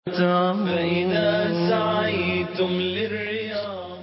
فإذا سعيتم للرياض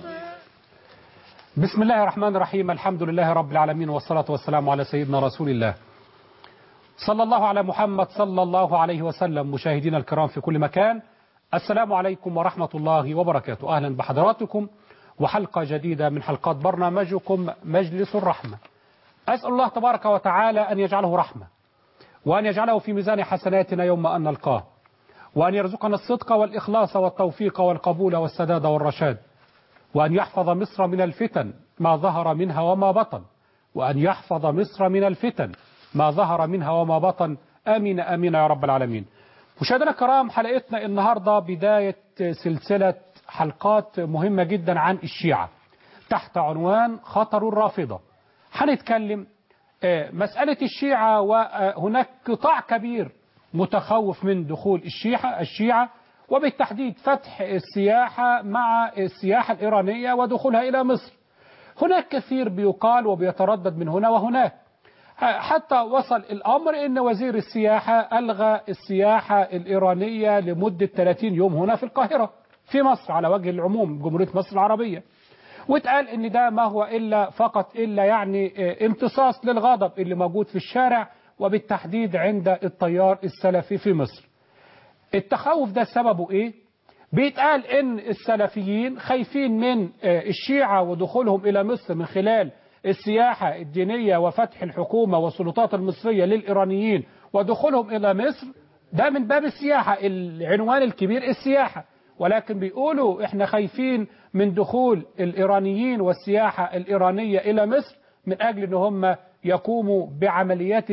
بسم الله الرحمن الرحيم الحمد لله رب العالمين والصلاة والسلام على سيدنا رسول الله صلى الله على محمد صلى الله عليه وسلم مشاهدينا الكرام في كل مكان السلام عليكم ورحمة الله وبركاته أهلا بحضراتكم وحلقة جديدة من حلقات برنامجكم مجلس الرحمة أسأل الله تبارك وتعالى أن يجعله رحمة وأن يجعله في ميزان حسناتنا يوم أن نلقاه وأن يرزقنا الصدق والإخلاص والتوفيق والقبول والسداد والرشاد وأن يحفظ مصر من الفتن ما ظهر منها وما بطن وأن يحفظ مصر من الفتن ما ظهر منها وما بطن آمين آمين يا رب العالمين مشاهدينا الكرام حلقتنا النهاردة بداية سلسلة حلقات مهمة جدا عن الشيعة تحت عنوان خطر الرافضة هنتكلم مسألة الشيعة وهناك قطاع كبير متخوف من دخول الشيعة الشيعة وبالتحديد فتح السياحة مع السياحة الإيرانية ودخولها إلى مصر هناك كثير بيقال وبيتردد من هنا وهناك حتى وصل الأمر أن وزير السياحة ألغى السياحة الإيرانية لمدة 30 يوم هنا في القاهرة في مصر على وجه العموم جمهورية مصر العربية واتقال ان ده ما هو الا فقط الا يعني امتصاص للغضب اللي موجود في الشارع وبالتحديد عند التيار السلفي في مصر التخوف ده سببه ايه بيتقال ان السلفيين خايفين من الشيعة ودخولهم الى مصر من خلال السياحة الدينية وفتح الحكومة والسلطات المصرية للإيرانيين ودخولهم إلى مصر ده من باب السياحة العنوان الكبير السياحة ولكن بيقولوا احنا خايفين من دخول الإيرانيين والسياحة الإيرانية إلى مصر من أجل ان هم يقوموا بعمليات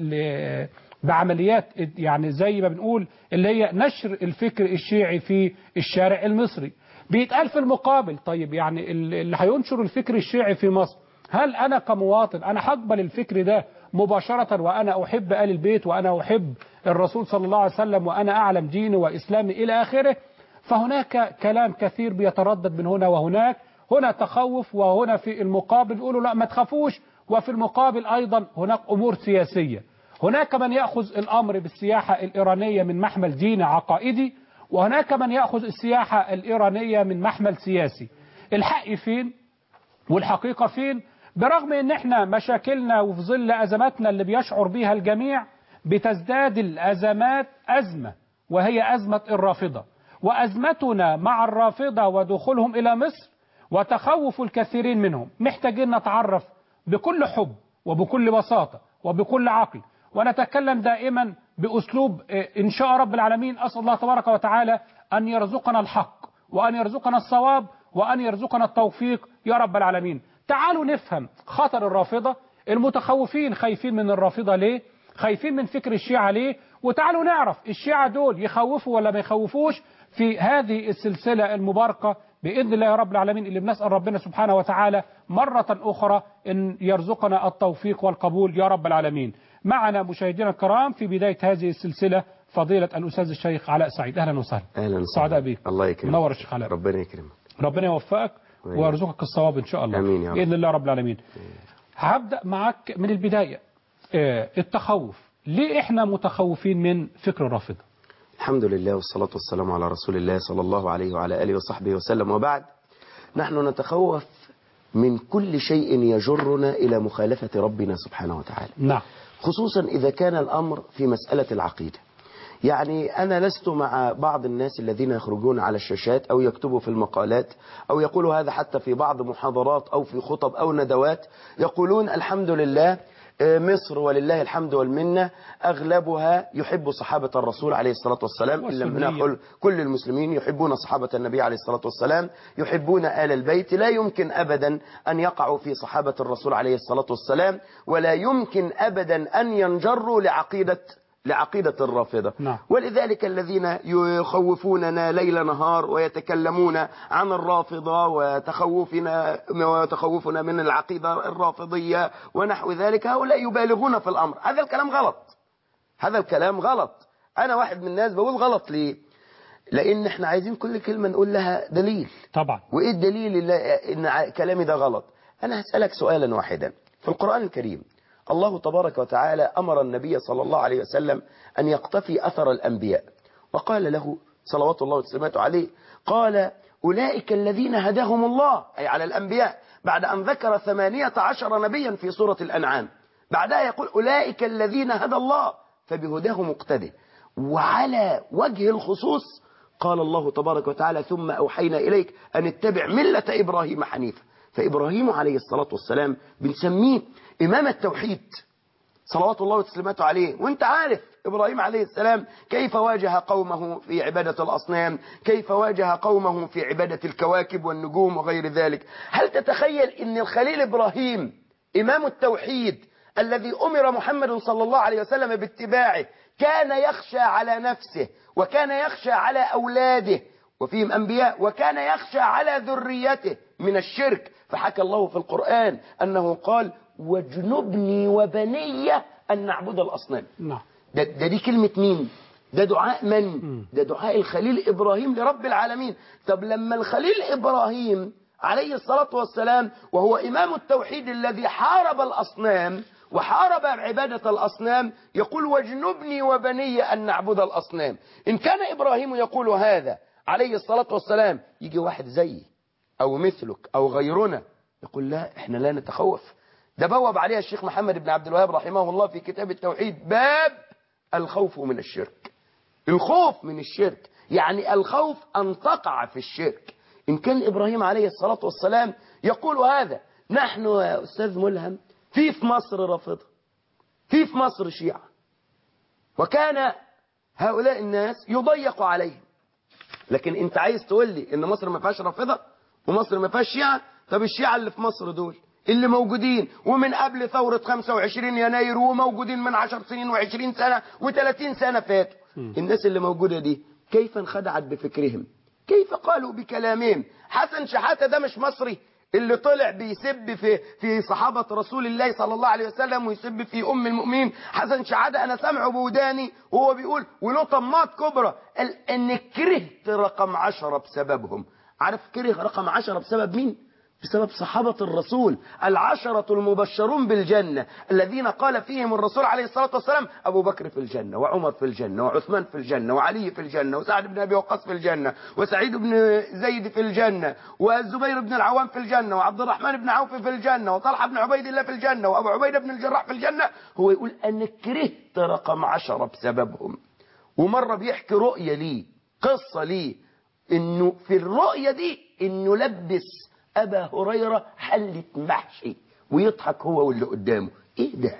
بعمليات يعني زي ما بنقول اللي هي نشر الفكر الشيعي في الشارع المصري بيتقال في المقابل طيب يعني اللي هينشر الفكر الشيعي في مصر هل أنا كمواطن أنا هقبل الفكر ده مباشرة وأنا أحب آل البيت وأنا أحب الرسول صلى الله عليه وسلم وأنا أعلم ديني وإسلامي إلى آخره فهناك كلام كثير بيتردد من هنا وهناك هنا تخوف وهنا في المقابل يقولوا لا ما تخافوش وفي المقابل أيضا هناك أمور سياسية هناك من يأخذ الأمر بالسياحة الإيرانية من محمل ديني عقائدي وهناك من يأخذ السياحة الإيرانية من محمل سياسي الحق فين والحقيقة فين برغم ان احنا مشاكلنا وفي ظل ازماتنا اللي بيشعر بيها الجميع بتزداد الازمات ازمة وهي ازمة الرافضة وازمتنا مع الرافضة ودخولهم الى مصر وتخوف الكثيرين منهم محتاجين نتعرف بكل حب وبكل بساطة وبكل عقل ونتكلم دائما بأسلوب إن شاء رب العالمين أسأل الله تبارك وتعالى أن يرزقنا الحق وأن يرزقنا الصواب وأن يرزقنا التوفيق يا رب العالمين تعالوا نفهم خطر الرافضة المتخوفين خايفين من الرافضة ليه خايفين من فكر الشيعة ليه وتعالوا نعرف الشيعة دول يخوفوا ولا ما يخوفوش في هذه السلسلة المباركة بإذن الله يا رب العالمين اللي بنسأل ربنا سبحانه وتعالى مرة أخرى أن يرزقنا التوفيق والقبول يا رب العالمين معنا مشاهدينا الكرام في بداية هذه السلسلة فضيلة الأستاذ الشيخ علاء سعيد أهلا وسهلا اهلا وسهلا سعداء بيك الله يكرمك منور الشيخ علاء ربنا يكرمك ربنا يوفقك ويرزقك الصواب إن شاء الله آمين يا رب. بإذن الله رب العالمين هبدأ معك من البداية آه، التخوف ليه إحنا متخوفين من فكر الرافضة الحمد لله والصلاة والسلام على رسول الله صلى الله عليه وعلى آله وصحبه وسلم وبعد نحن نتخوف من كل شيء يجرنا إلى مخالفة ربنا سبحانه وتعالى نعم خصوصا إذا كان الأمر في مسألة العقيدة يعني أنا لست مع بعض الناس الذين يخرجون على الشاشات أو يكتبوا في المقالات أو يقولوا هذا حتى في بعض محاضرات أو في خطب أو ندوات يقولون الحمد لله آه، مصر ولله الحمد والمنة أغلبها يحب صحابة الرسول عليه الصلاة والسلام إن لم والسنية. نقل كل المسلمين يحبون صحابة النبي عليه الصلاة والسلام يحبون آل البيت لا يمكن أبدا أن يقعوا في صحابة الرسول عليه الصلاة والسلام ولا يمكن أبدا أن ينجروا لعقيدة لعقيدة الرافضة نعم. ولذلك الذين يخوفوننا ليل نهار ويتكلمون عن الرافضة وتخوفنا وتخوفنا من العقيدة الرافضية ونحو ذلك هؤلاء يبالغون في الأمر هذا الكلام غلط هذا الكلام غلط أنا واحد من الناس بقول غلط ليه لأن احنا عايزين كل كلمة نقول لها دليل طبعا وإيه الدليل اللي إن ع- كلامي ده غلط أنا هسألك سؤالا واحدا في القرآن الكريم الله تبارك وتعالى أمر النبي صلى الله عليه وسلم أن يقتفي أثر الأنبياء وقال له صلوات الله وسلامته عليه قال أولئك الذين هداهم الله أي على الأنبياء بعد أن ذكر ثمانية عشر نبيا في سورة الأنعام بعدها يقول أولئك الذين هدى الله فبهداه مقتدي وعلى وجه الخصوص قال الله تبارك وتعالى ثم أوحينا إليك أن اتبع ملة إبراهيم حنيفا فإبراهيم عليه الصلاة والسلام بنسميه إمام التوحيد صلوات الله وتسليماته عليه وانت عارف إبراهيم عليه السلام كيف واجه قومه في عبادة الأصنام كيف واجه قومه في عبادة الكواكب والنجوم وغير ذلك هل تتخيل أن الخليل إبراهيم إمام التوحيد الذي أمر محمد صلى الله عليه وسلم باتباعه كان يخشى على نفسه وكان يخشى على أولاده وفيهم أنبياء وكان يخشى على ذريته من الشرك فحكى الله في القرآن أنه قال واجنبني وبني أن نعبد الأصنام نعم ده, ده دي كلمة مين ده دعاء من ده دعاء الخليل إبراهيم لرب العالمين طب لما الخليل إبراهيم عليه الصلاة والسلام وهو إمام التوحيد الذي حارب الأصنام وحارب عبادة الأصنام يقول واجنبني وبني أن نعبد الأصنام إن كان إبراهيم يقول هذا عليه الصلاة والسلام يجي واحد زيي أو مثلك أو غيرنا يقول لا إحنا لا نتخوف ده بوب عليها الشيخ محمد بن عبد الوهاب رحمه الله في كتاب التوحيد باب الخوف من الشرك الخوف من الشرك يعني الخوف أن تقع في الشرك إن كان إبراهيم عليه الصلاة والسلام يقول هذا نحن يا أستاذ ملهم في في مصر رافضة في في مصر شيعة وكان هؤلاء الناس يضيق عليهم لكن انت عايز تقول لي ان مصر ما فيهاش رافضة ومصر ما فيهاش شيعة طب الشيعة اللي في مصر دول اللي موجودين ومن قبل ثورة 25 يناير وموجودين من 10 سنين و20 سنة و30 سنة فاتوا الناس اللي موجودة دي كيف انخدعت بفكرهم كيف قالوا بكلامهم حسن شحاتة ده مش مصري اللي طلع بيسب في في صحابة رسول الله صلى الله عليه وسلم ويسب في أم المؤمنين حسن شحاتة أنا سامعه بوداني وهو بيقول وله طمات كبرى قال إن كرهت رقم عشرة بسببهم عارف كره رقم عشرة بسبب مين؟ بسبب صحابة الرسول العشرة المبشرون بالجنة الذين قال فيهم الرسول عليه الصلاة والسلام أبو بكر في الجنة وعمر في الجنة وعثمان في الجنة وعلي في الجنة وسعد بن أبي وقاص في الجنة وسعيد بن زيد في الجنة والزبير بن العوام في الجنة وعبد الرحمن بن عوف في الجنة وطلحة بن عبيد الله في الجنة وأبو عبيدة بن الجراح في الجنة هو يقول أنا كرهت رقم عشرة بسببهم ومرة بيحكي رؤية لي قصة لي إنه في الرؤية دي إنه لبس أبا هريرة حلة محشي ويضحك هو واللي قدامه إيه ده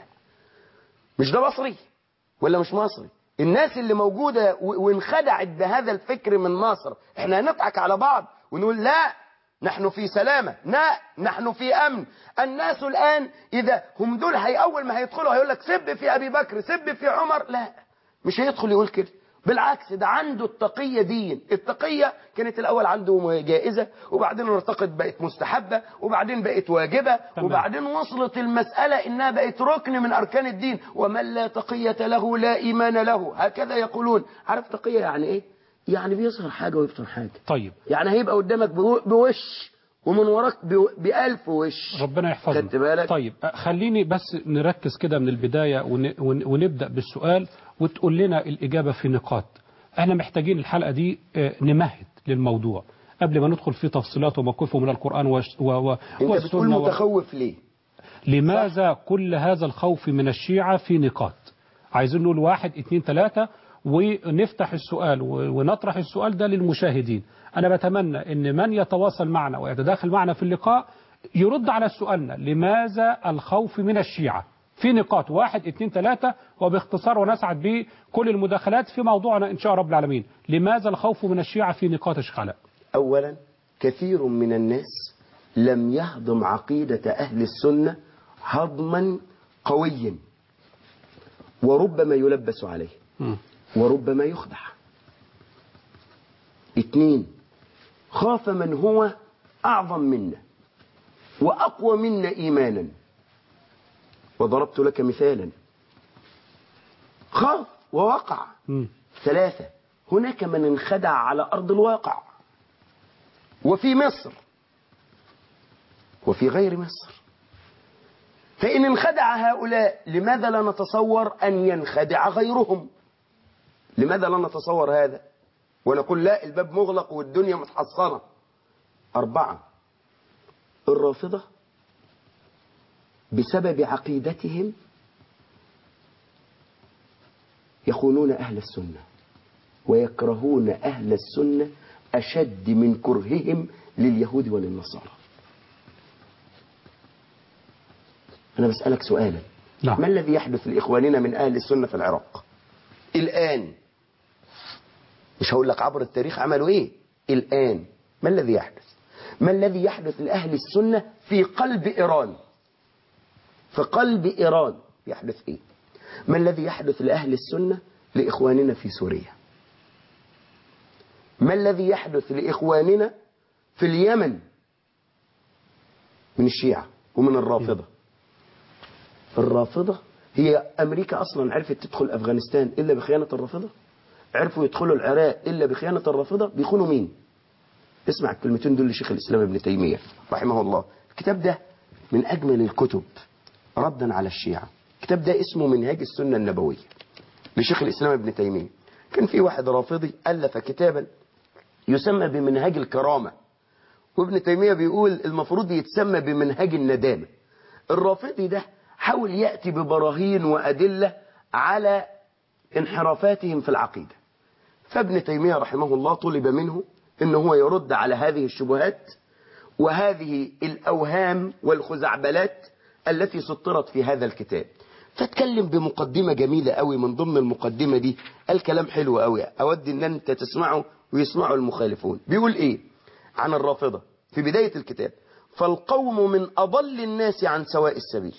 مش ده مصري ولا مش مصري الناس اللي موجودة و- وانخدعت بهذا الفكر من مصر احنا هنضحك على بعض ونقول لا نحن في سلامة لا نحن في أمن الناس الآن إذا هم دول هي أول ما هيدخلوا هيقول لك سب في أبي بكر سب في عمر لا مش هيدخل يقول كده بالعكس ده عنده التقية دين التقية كانت الأول عنده جائزة وبعدين ارتقت بقت مستحبة وبعدين بقت واجبة تمام. وبعدين وصلت المسألة إنها بقت ركن من أركان الدين ومن لا تقية له لا إيمان له هكذا يقولون عارف تقية يعني إيه؟ يعني بيظهر حاجة ويبطن حاجة طيب يعني هيبقى قدامك بو- بوش ومن وراك بو- بألف وش ربنا يحفظنا خدت بالك؟ طيب أه، خليني بس نركز كده من البداية ون- ون- ونبدأ بالسؤال وتقول لنا الإجابة في نقاط احنا محتاجين الحلقة دي آه، نمهد للموضوع قبل ما ندخل في تفصيلات وموقفه من القرآن وش- و- و- أنت بتقول والسنة و- متخوف ليه؟ لماذا كل هذا الخوف من الشيعة في نقاط عايزين نقول واحد اتنين تلاتة ونفتح السؤال و- ونطرح السؤال ده للمشاهدين أنا بتمنى أن من يتواصل معنا ويتداخل معنا في اللقاء يرد على سؤالنا لماذا الخوف من الشيعة في نقاط واحد اتنين تلاتة وباختصار ونسعد بكل المداخلات في موضوعنا إن شاء رب العالمين لماذا الخوف من الشيعة في نقاط يا شيخ علاء أولا كثير من الناس لم يهضم عقيدة أهل السنة هضما قويا وربما يلبس عليه مم. وربما يخدع اثنين خاف من هو أعظم منا وأقوى منا إيمانا وضربت لك مثالا خاف ووقع مم. ثلاثة هناك من انخدع على أرض الواقع وفي مصر وفي غير مصر فإن انخدع هؤلاء لماذا لا نتصور أن ينخدع غيرهم لماذا لا نتصور هذا ونقول لا الباب مغلق والدنيا متحصنة أربعة الرافضة بسبب عقيدتهم يخونون أهل السنة ويكرهون أهل السنة أشد من كرههم لليهود وللنصارى أنا بسألك سؤالا نعم. ما الذي يحدث لإخواننا من أهل السنة في العراق الآن مش هقول لك عبر التاريخ عملوا إيه الآن ما الذي يحدث ما الذي يحدث لأهل السنة في قلب إيران في قلب إيران يحدث إيه ما الذي يحدث لأهل السنة لإخواننا في سوريا ما الذي يحدث لإخواننا في اليمن من الشيعة ومن الرافضة الرافضة هي أمريكا أصلا عرفت تدخل أفغانستان إلا بخيانة الرافضة عرفوا يدخلوا العراق إلا بخيانة الرافضة بيخونوا مين اسمع الكلمتين دول لشيخ الإسلام ابن تيمية رحمه الله الكتاب ده من أجمل الكتب ردا على الشيعة الكتاب ده اسمه منهاج السنة النبوية لشيخ الإسلام ابن تيمية كان في واحد رافضي ألف كتابا يسمى بمنهاج الكرامة وابن تيمية بيقول المفروض يتسمى بمنهاج الندامة الرافضي ده حاول يأتي ببراهين وأدلة على انحرافاتهم في العقيدة فابن تيمية رحمه الله طلب منه أنه هو يرد على هذه الشبهات وهذه الأوهام والخزعبلات التي سطرت في هذا الكتاب فاتكلم بمقدمة جميلة قوي من ضمن المقدمة دي الكلام حلو قوي أود أن أنت تسمعه ويسمعه المخالفون بيقول إيه عن الرافضة في بداية الكتاب فالقوم من أضل الناس عن سواء السبيل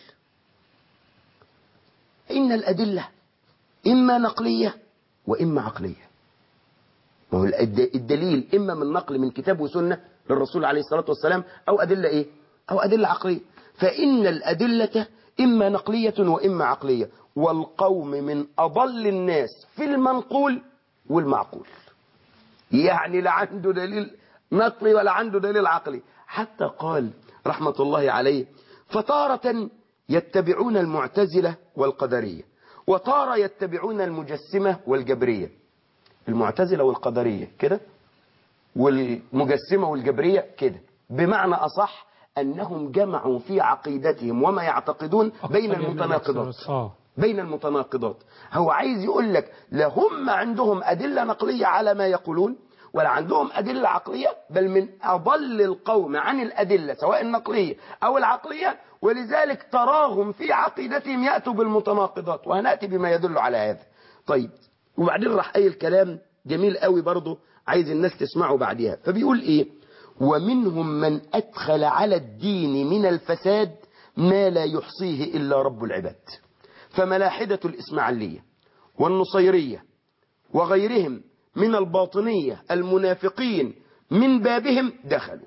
إن الأدلة إما نقلية وإما عقلية ما هو الد- الدليل إما من نقل من كتاب وسنة للرسول عليه الصلاة والسلام أو أدلة إيه أو أدلة عقلية فإن الأدلة إما نقلية وإما عقلية والقوم من أضل الناس في المنقول والمعقول يعني لا عنده دليل نقلي ولا عنده دليل عقلي حتى قال رحمة الله عليه فتارة يتبعون المعتزلة والقدرية وتارة يتبعون المجسمة والجبرية المعتزلة والقدرية كده والمجسمة والجبرية كده بمعنى أصح أنهم جمعوا في عقيدتهم وما يعتقدون بين المتناقضات آه. بين المتناقضات هو عايز يقول لك لا هم عندهم أدلة نقلية على ما يقولون ولا عندهم أدلة عقلية بل من أضل القوم عن الأدلة سواء النقلية أو العقلية ولذلك تراهم في عقيدتهم يأتوا بالمتناقضات وهنأتي بما يدل على هذا طيب وبعدين راح قايل كلام جميل قوي برضه عايز الناس تسمعه بعدها فبيقول ايه ومنهم من أدخل على الدين من الفساد ما لا يحصيه إلا رب العباد فملاحدة الإسماعيلية والنصيرية وغيرهم من الباطنية المنافقين من بابهم دخلوا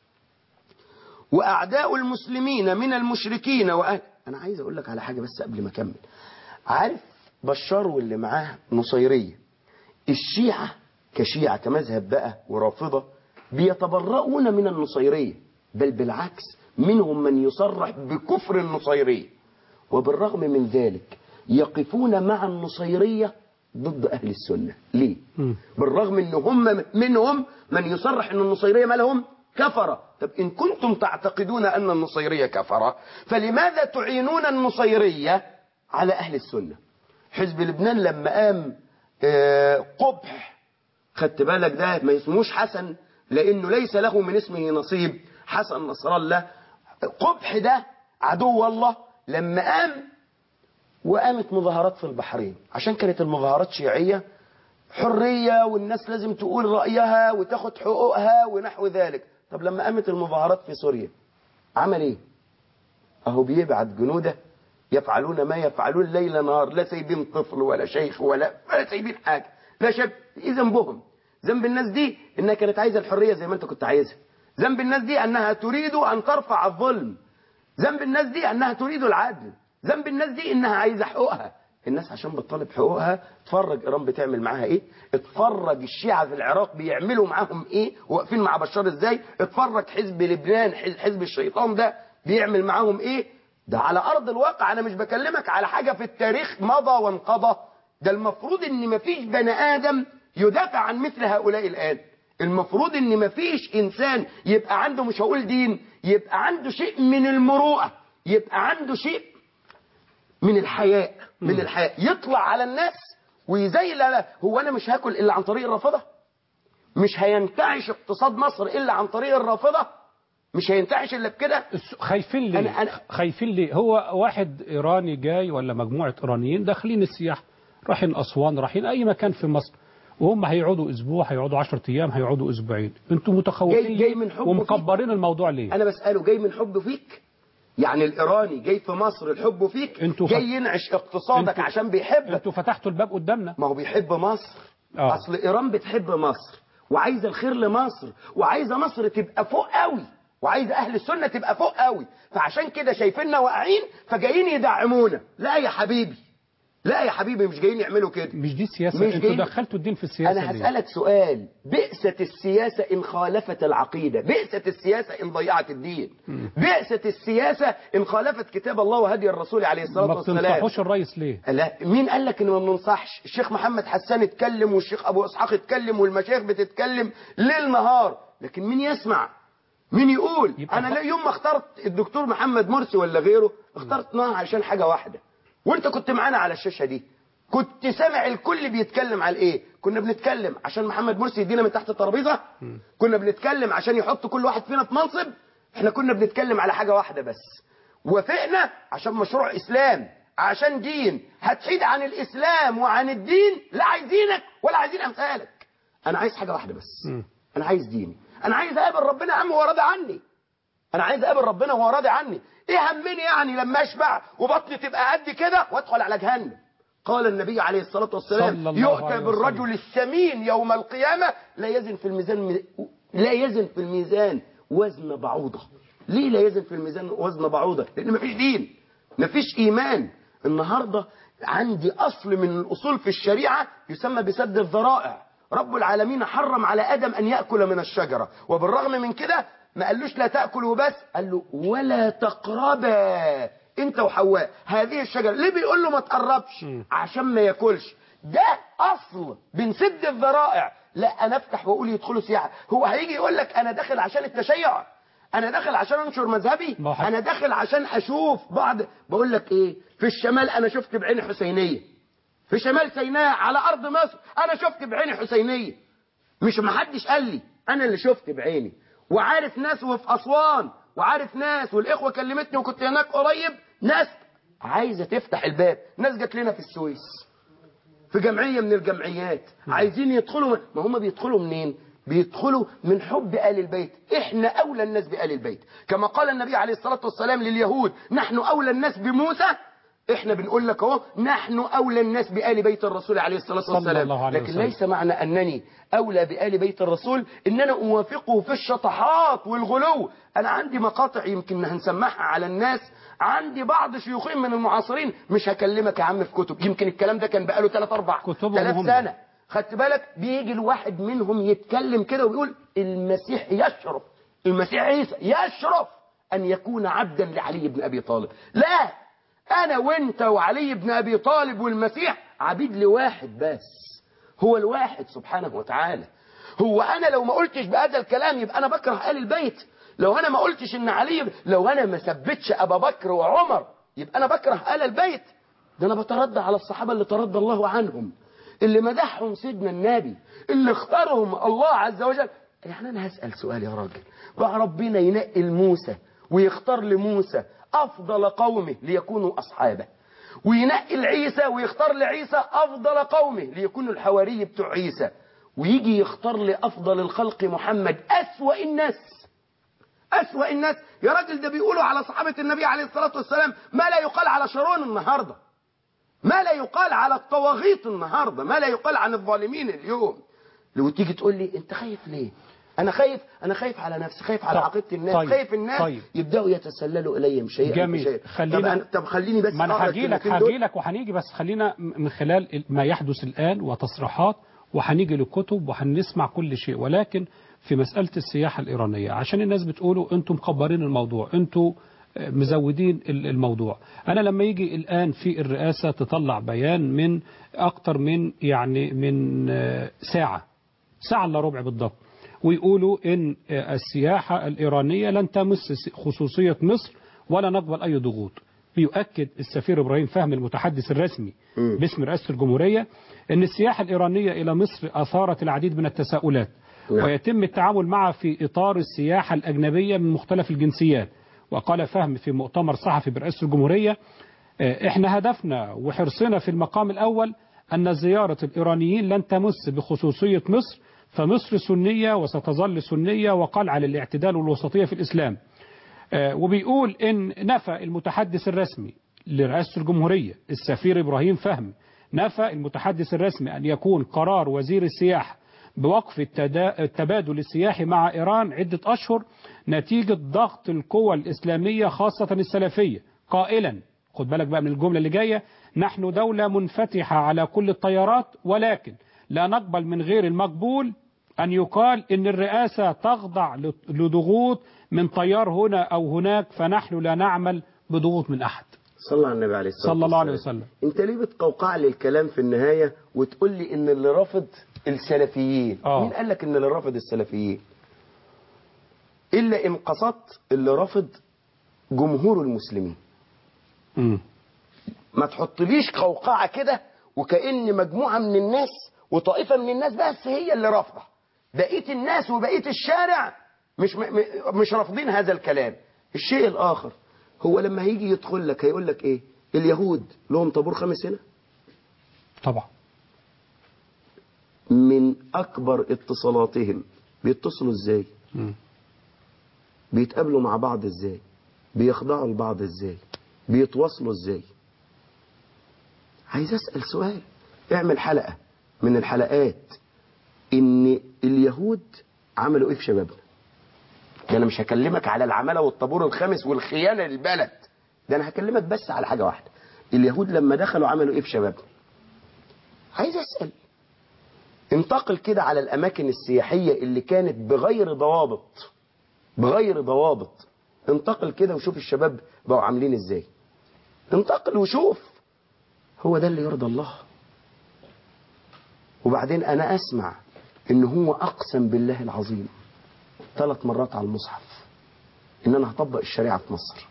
وأعداء المسلمين من المشركين وأهل أنا عايز أقول لك على حاجة بس قبل ما أكمل عارف بشار واللي معاه نصيرية الشيعة كشيعة كمذهب بقى ورافضة بيتبرؤون من النصيرية بل بالعكس منهم من يصرح بكفر النصيرية وبالرغم من ذلك يقفون مع النصيرية ضد أهل السنة ليه؟ مم. بالرغم ان هم منهم من يصرح ان النصيرية ما لهم كفرة طب إن كنتم تعتقدون أن النصيرية كفرة فلماذا تعينون النصيرية على أهل السنة حزب لبنان لما قام آه، قبح خدت بالك ده ما اسموش حسن لأنه ليس له من اسمه نصيب حسن نصر الله قبح ده عدو الله لما قام وقامت مظاهرات في البحرين عشان كانت المظاهرات شيعية حرية والناس لازم تقول رأيها وتاخد حقوقها ونحو ذلك طب لما قامت المظاهرات في سوريا عمل ايه اهو بيبعت جنوده يفعلون ما يفعلون ليل نهار لا سايبين طفل ولا شيخ ولا ولا سايبين حاجة لا شاب ايه ذنبهم ذنب الناس دي انها كانت عايزة الحرية زي ما انت كنت عايزها ذنب الناس دي انها تريد ان ترفع الظلم ذنب الناس دي انها تريد العدل ذنب الناس دي انها عايزه حقوقها الناس عشان بتطالب حقوقها اتفرج ايران بتعمل معاها ايه اتفرج الشيعة في العراق بيعملوا معاهم ايه واقفين مع بشار ازاي اتفرج حزب لبنان حز- حزب الشيطان ده بيعمل معاهم ايه ده على ارض الواقع انا مش بكلمك على حاجة في التاريخ مضى وانقضى ده المفروض ان مفيش بني ادم يدافع عن مثل هؤلاء الآن المفروض ان مفيش انسان يبقى عنده مش هقول دين يبقى عنده شيء من المروءة يبقى عنده شيء من الحياء من الحياء يطلع على الناس ويزي لا لا هو انا مش هاكل الا عن طريق الرافضه مش هينتعش اقتصاد مصر الا عن طريق الرافضه مش هينتعش الا بكده الس- خايفين ليه أنا- أنا- خايفين ليه هو واحد ايراني جاي ولا مجموعه ايرانيين داخلين السياحه رايحين اسوان رايحين اي مكان في مصر وهم هيقعدوا اسبوع هيقعدوا 10 ايام هيقعدوا اسبوعين انتوا متخوفين جاي- جاي ليه من حب ومكبرين الموضوع ليه انا بساله جاي من حب فيك يعني الايراني جاي في مصر الحب فيك انتوا جاي فت- ينعش اقتصادك انتوا- عشان بيحبك انتوا فتحتوا الباب قدامنا ما هو بيحب مصر آه. اصل ايران بتحب مصر وعايزه الخير لمصر وعايزه مصر تبقى فوق قوي وعايزه اهل السنه تبقى فوق قوي فعشان كده شايفيننا واقعين فجايين يدعمونا لا يا حبيبي لا يا حبيبي مش جايين يعملوا كده مش دي سياسه مش انتوا جايين- دخلتوا الدين في السياسه انا ليه؟ هسألك سؤال بئست السياسة ان خالفت العقيدة بئست السياسة ان ضيعت الدين بئست السياسة ان خالفت كتاب الله وهدي الرسول عليه الصلاة ما والسلام بتنصحوش الرئيس ليه لا مين قال لك ان ما بننصحش الشيخ محمد حسان اتكلم والشيخ ابو اسحاق اتكلم والمشايخ بتتكلم ليل نهار لكن مين يسمع مين يقول يبقى انا خ- لا يوم ما اخترت الدكتور محمد مرسي ولا غيره اخترت نوع عشان حاجة واحدة وانت كنت معانا على الشاشة دي كنت سامع الكل بيتكلم على ايه كنا بنتكلم عشان محمد مرسي يدينا من تحت الترابيزة كنا بنتكلم عشان يحط كل واحد فينا في منصب احنا كنا بنتكلم على حاجة واحدة بس وافقنا عشان مشروع اسلام عشان دين هتحيد عن الاسلام وعن الدين لا عايزينك ولا عايزين امثالك انا عايز حاجه واحده بس انا عايز ديني انا عايز اقابل ربنا يا عم وهو راضي عني انا عايز اقابل ربنا وهو راضي عني ايه همني يعني لما اشبع وبطني تبقى قد كده وادخل على جهنم قال النبي عليه الصلاة والسلام صلى الله يؤتى عليه بالرجل وسلم. السمين يوم القيامة لا يزن في الميزان لا يزن في الميزان وزن بعوضة ليه لا يزن في الميزان وزن بعوضة لأن مفيش دين مفيش إيمان النهاردة عندي أصل من الأصول في الشريعة يسمى بسد الذرائع رب العالمين حرم على آدم أن يأكل من الشجرة وبالرغم من كده ما قالوش لا تأكل وبس قال له ولا تقربا انت وحواء هذه الشجرة ليه بيقول له ما تقربش عشان ما ياكلش ده اصل بنسد الذرائع لا انا افتح واقول يدخلوا سياحة هو هيجي يقول لك انا داخل عشان التشيع انا داخل عشان انشر مذهبي ما هو حد- انا داخل عشان اشوف بعض بقول لك ايه في الشمال انا شفت بعيني حسينية في شمال سيناء على ارض مصر انا شفت بعيني حسينية مش محدش قال لي انا اللي شفت بعيني وعارف ناس وفي اسوان وعارف ناس والاخوه كلمتني وكنت هناك قريب ناس عايزه تفتح الباب ناس جت لنا في السويس في جمعيه من الجمعيات عايزين يدخلوا ما هم بيدخلوا منين بيدخلوا من حب آل البيت احنا اولى الناس بآل البيت كما قال النبي عليه الصلاه والسلام لليهود نحن اولى الناس بموسى احنا بنقول لك اهو نحن اولى الناس بآل بيت الرسول عليه الصلاه صلى والسلام الله عليه لكن وسلم. ليس معنى أنني أولى بآل بيت الرسول إن أنا أوافقه في الشطحات والغلو أنا عندي مقاطع يمكن هنسمعها على الناس عندي بعض شيوخين من المعاصرين مش هكلمك يا عم في كتب يمكن الكلام ده كان بقاله 3 4 كتبهم 3 هم. سنة خدت بالك بيجي الواحد منهم يتكلم كده ويقول المسيح يشرف المسيح عيسى يشرف أن يكون عبدا لعلي بن أبي طالب لا أنا وأنت وعلي بن أبي طالب والمسيح عبيد لواحد بس هو الواحد سبحانه وتعالى هو انا لو ما قلتش بهذا الكلام يبقى انا بكره ال البيت لو انا ما قلتش ان علي لو انا ما ثبتش ابا بكر وعمر يبقى انا بكره ال البيت ده انا بتردى على الصحابه اللي ترضى الله عنهم اللي مدحهم سيدنا النبي اللي اختارهم الله عز وجل يعني انا هسال سؤال يا راجل بقى ربنا ينقي لموسى ويختار لموسى افضل قومه ليكونوا اصحابه وينقي لعيسى ويختار لعيسى أفضل قومه ليكونوا الحواري بتوع عيسى ويجي يختار لأفضل الخلق محمد أسوأ الناس أسوأ الناس يا راجل ده بيقولوا على صحابة النبي عليه الصلاة والسلام ما لا يقال على شرون النهاردة ما لا يقال على الطواغيت النهاردة ما لا يقال عن الظالمين اليوم لو تيجي تقول لي انت خايف ليه انا خايف انا خايف على نفسي خايف على طب- عقيده الناس طيب- خايف الناس طيب. يبداوا يتسللوا الي شيئا جميل. فشيئا. خلينا- طب, أنا طب خليني بس ما انا أقرأ هاجي لك الكلمتين دول. هاجي لك وهنيجي بس خلينا من خلال ما يحدث الان وتصريحات وهنيجي للكتب وهنسمع كل شيء ولكن في مساله السياحه الايرانيه عشان الناس بتقولوا انتم مكبرين الموضوع انتم مزودين ال- الموضوع أنا لما يجي الآن في الرئاسة تطلع بيان من أكتر من يعني من آه، ساعة ساعة إلا ربع بالضبط ويقولوا إن آه، السياحة الإيرانية لن تمس خصوصية مصر ولا نقبل أي ضغوط بيؤكد السفير إبراهيم فهمي المتحدث الرسمي مم. باسم رئاسة الجمهورية أن السياحة الإيرانية إلى مصر أثارت العديد من التساؤلات نعم. ويتم التعامل معها في إطار السياحة الأجنبية من مختلف الجنسيات وقال فهم في مؤتمر صحفي برئاسة الجمهورية آه، احنا هدفنا وحرصنا في المقام الأول أن زيارة الإيرانيين لن تمس بخصوصية مصر فمصر سنية وستظل سنية وقلعة للاعتدال والوسطية في الإسلام آه، وبيقول إن نفى المتحدث الرسمي لرئاسة الجمهورية السفير إبراهيم فهمي نفى المتحدث الرسمي أن يكون قرار وزير السياحة بوقف التدا- التبادل السياحي مع إيران عدة أشهر نتيجة ضغط القوى الإسلامية خاصة السلفية قائلا خد بالك بقى من الجملة اللي جاية نحن دولة منفتحة على كل التيارات ولكن لا نقبل من غير المقبول أن يقال إن الرئاسة تخضع لضغوط من تيار هنا أو هناك فنحن لا نعمل بضغوط من أحد صلى على النبي عليه الصلاة صلى الله عليه والسلام. وسلم انت ليه بتقوقع لي الكلام في النهاية وتقول لي ان اللي رافض السلفيين آه. مين قال لك ان اللي رافض السلفيين الا ان قصدت اللي رافض جمهور المسلمين مم. ما تحطليش قوقعة كده وكأن مجموعة من الناس وطائفة من الناس بس هي اللي رافضة بقية الناس وبقية الشارع مش م- م- مش رافضين هذا الكلام الشيء الآخر هو لما هيجي يدخل لك هيقول لك ايه اليهود لهم طابور خامس هنا طبعا من أكبر اتصالاتهم بيتصلوا ازاي مم. بيتقابلوا مع بعض ازاي بيخضعوا لبعض ازاي بيتواصلوا ازاي عايز اسال سؤال اعمل حلقه من الحلقات ان اليهود عملوا ايه في شبابنا ده انا مش هكلمك على العماله والطابور الخامس والخيانه للبلد ده انا هكلمك بس على حاجه واحده اليهود لما دخلوا عملوا ايه في شبابنا عايز اسال انتقل كده على الاماكن السياحيه اللي كانت بغير ضوابط بغير ضوابط انتقل كده وشوف الشباب بقوا عاملين ازاي انتقل وشوف هو ده اللي يرضى الله وبعدين انا اسمع ان هو اقسم بالله العظيم ثلاث مرات على المصحف ان انا هطبق الشريعه في مصر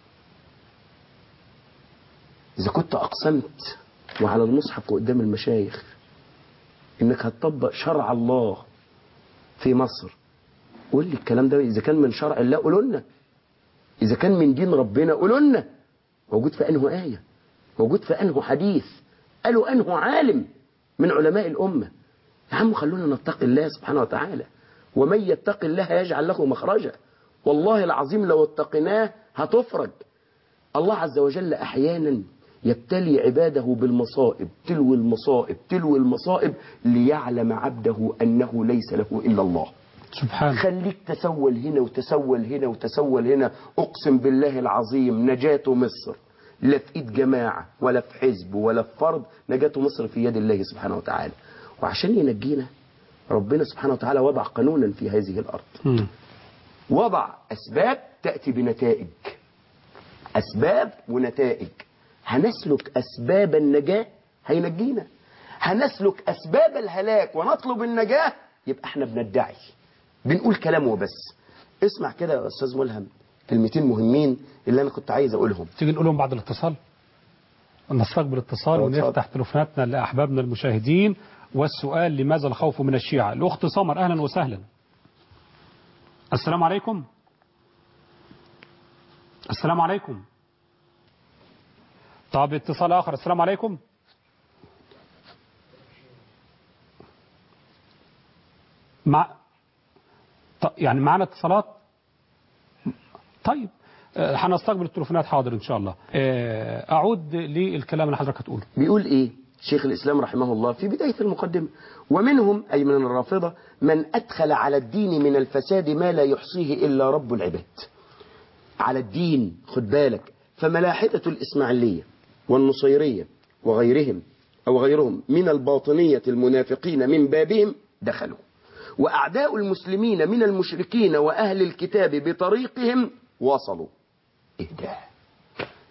اذا كنت اقسمت وعلى المصحف وقدام المشايخ انك هتطبق شرع الله في مصر قول لي الكلام ده اذا كان من شرع الله قولوا لنا اذا كان من دين ربنا قولوا لنا موجود في انه ايه موجود في انه حديث قالوا انه عالم من علماء الامه يا عم خلونا نتقي الله سبحانه وتعالى ومن يتق الله يجعل له مخرجا والله العظيم لو اتقيناه هتفرج الله عز وجل احيانا يبتلي عباده بالمصائب تلو المصائب تلو المصائب ليعلم عبده انه ليس له الا الله سبحان خليك تسول هنا وتسول هنا وتسول هنا اقسم بالله العظيم نجاة مصر لا في ايد جماعة ولا في حزب ولا في فرد نجاة مصر في يد الله سبحانه وتعالى وعشان ينجينا ربنا سبحانه وتعالى وضع قانونا في هذه الارض مم. وضع اسباب تأتي بنتائج اسباب ونتائج هنسلك اسباب النجاة هينجينا هنسلك اسباب الهلاك ونطلب النجاة يبقى احنا بندعي بنقول كلام وبس اسمع كده يا استاذ ملهم كلمتين مهمين اللي انا كنت عايز اقولهم تيجي نقولهم بعد الاتصال نستقبل اتصال اه، ونفتح اتفضل. تليفوناتنا لأحبابنا المشاهدين والسؤال لماذا الخوف من الشيعة الأخت سمر أهلا وسهلا السلام عليكم السلام عليكم طب اتصال آخر السلام عليكم مع ط- يعني معنا اتصالات طيب آه، هنستقبل التليفونات حاضر ان شاء الله آه، اعود للكلام اللي حضرتك هتقوله بيقول ايه شيخ الاسلام رحمه الله في بداية المقدمة ومنهم اي من الرافضة من ادخل على الدين من الفساد ما لا يحصيه الا رب العباد على الدين خد بالك فملاحدة الإسماعيلية والنصيرية وغيرهم أو غيرهم من الباطنية المنافقين من بابهم دخلوا وأعداء المسلمين من المشركين وأهل الكتاب بطريقهم وصلوا إيه ده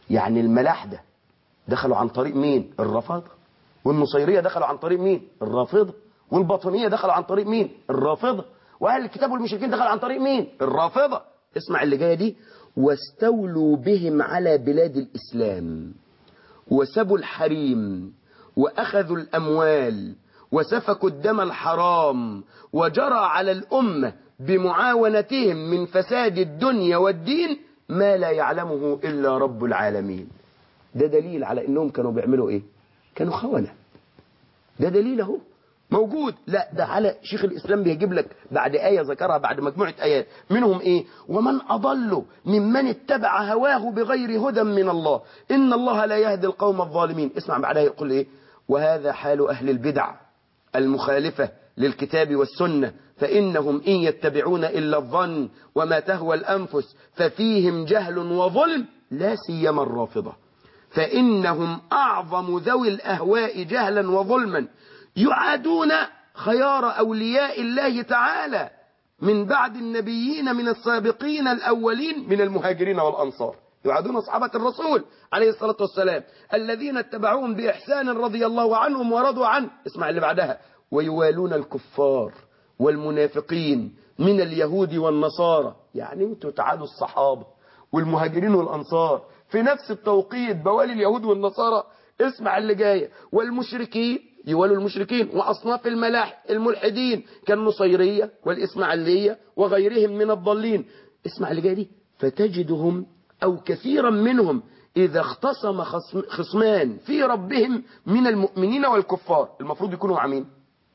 يعني الملاحدة دخلوا عن طريق مين الرافضة والنصيرية دخلوا عن طريق مين الرافضة والباطنية دخلوا عن طريق مين الرافضة وأهل الكتاب والمشركين دخلوا عن طريق مين الرافضة اسمع اللي جاية دي واستولوا بهم على بلاد الإسلام وسبوا الحريم وأخذوا الأموال وسفكوا الدم الحرام وجرى على الأمة بمعاونتهم من فساد الدنيا والدين ما لا يعلمه إلا رب العالمين ده دليل على أنهم كانوا بيعملوا إيه كانوا خونة ده دليل اهو موجود لا ده على شيخ الإسلام بيجيب لك بعد آية ذكرها بعد مجموعة آيات منهم إيه ومن أضل ممن اتبع هواه بغير هدى من الله إن الله لا يهدي القوم الظالمين اسمع بعدها يقول إيه وهذا حال أهل البدع المخالفة للكتاب والسنة فإنهم إن يتبعون إلا الظن وما تهوى الأنفس ففيهم جهل وظلم لا سيما الرافضة فإنهم أعظم ذوي الأهواء جهلا وظلما يعادون خيار أولياء الله تعالى من بعد النبيين من السابقين الأولين من المهاجرين والأنصار يعادون أصحابة الرسول عليه الصلاة والسلام الذين اتبعوهم بإحسان رضي الله عنهم ورضوا عنه اسمع اللي بعدها ويوالون الكفار والمنافقين من اليهود والنصارى يعني انتوا تعادوا الصحابة والمهاجرين والأنصار في نفس التوقيت بوالي اليهود والنصارى اسمع اللي جاية والمشركين يوالوا المشركين وأصناف الملاح الملحدين كالنصيرية والإسماعيلية وغيرهم من الضالين اسمع اللي جاية دي فتجدهم أو كثيرا منهم إذا اختصم خصم خصمان في ربهم من المؤمنين والكفار المفروض يكونوا مع مين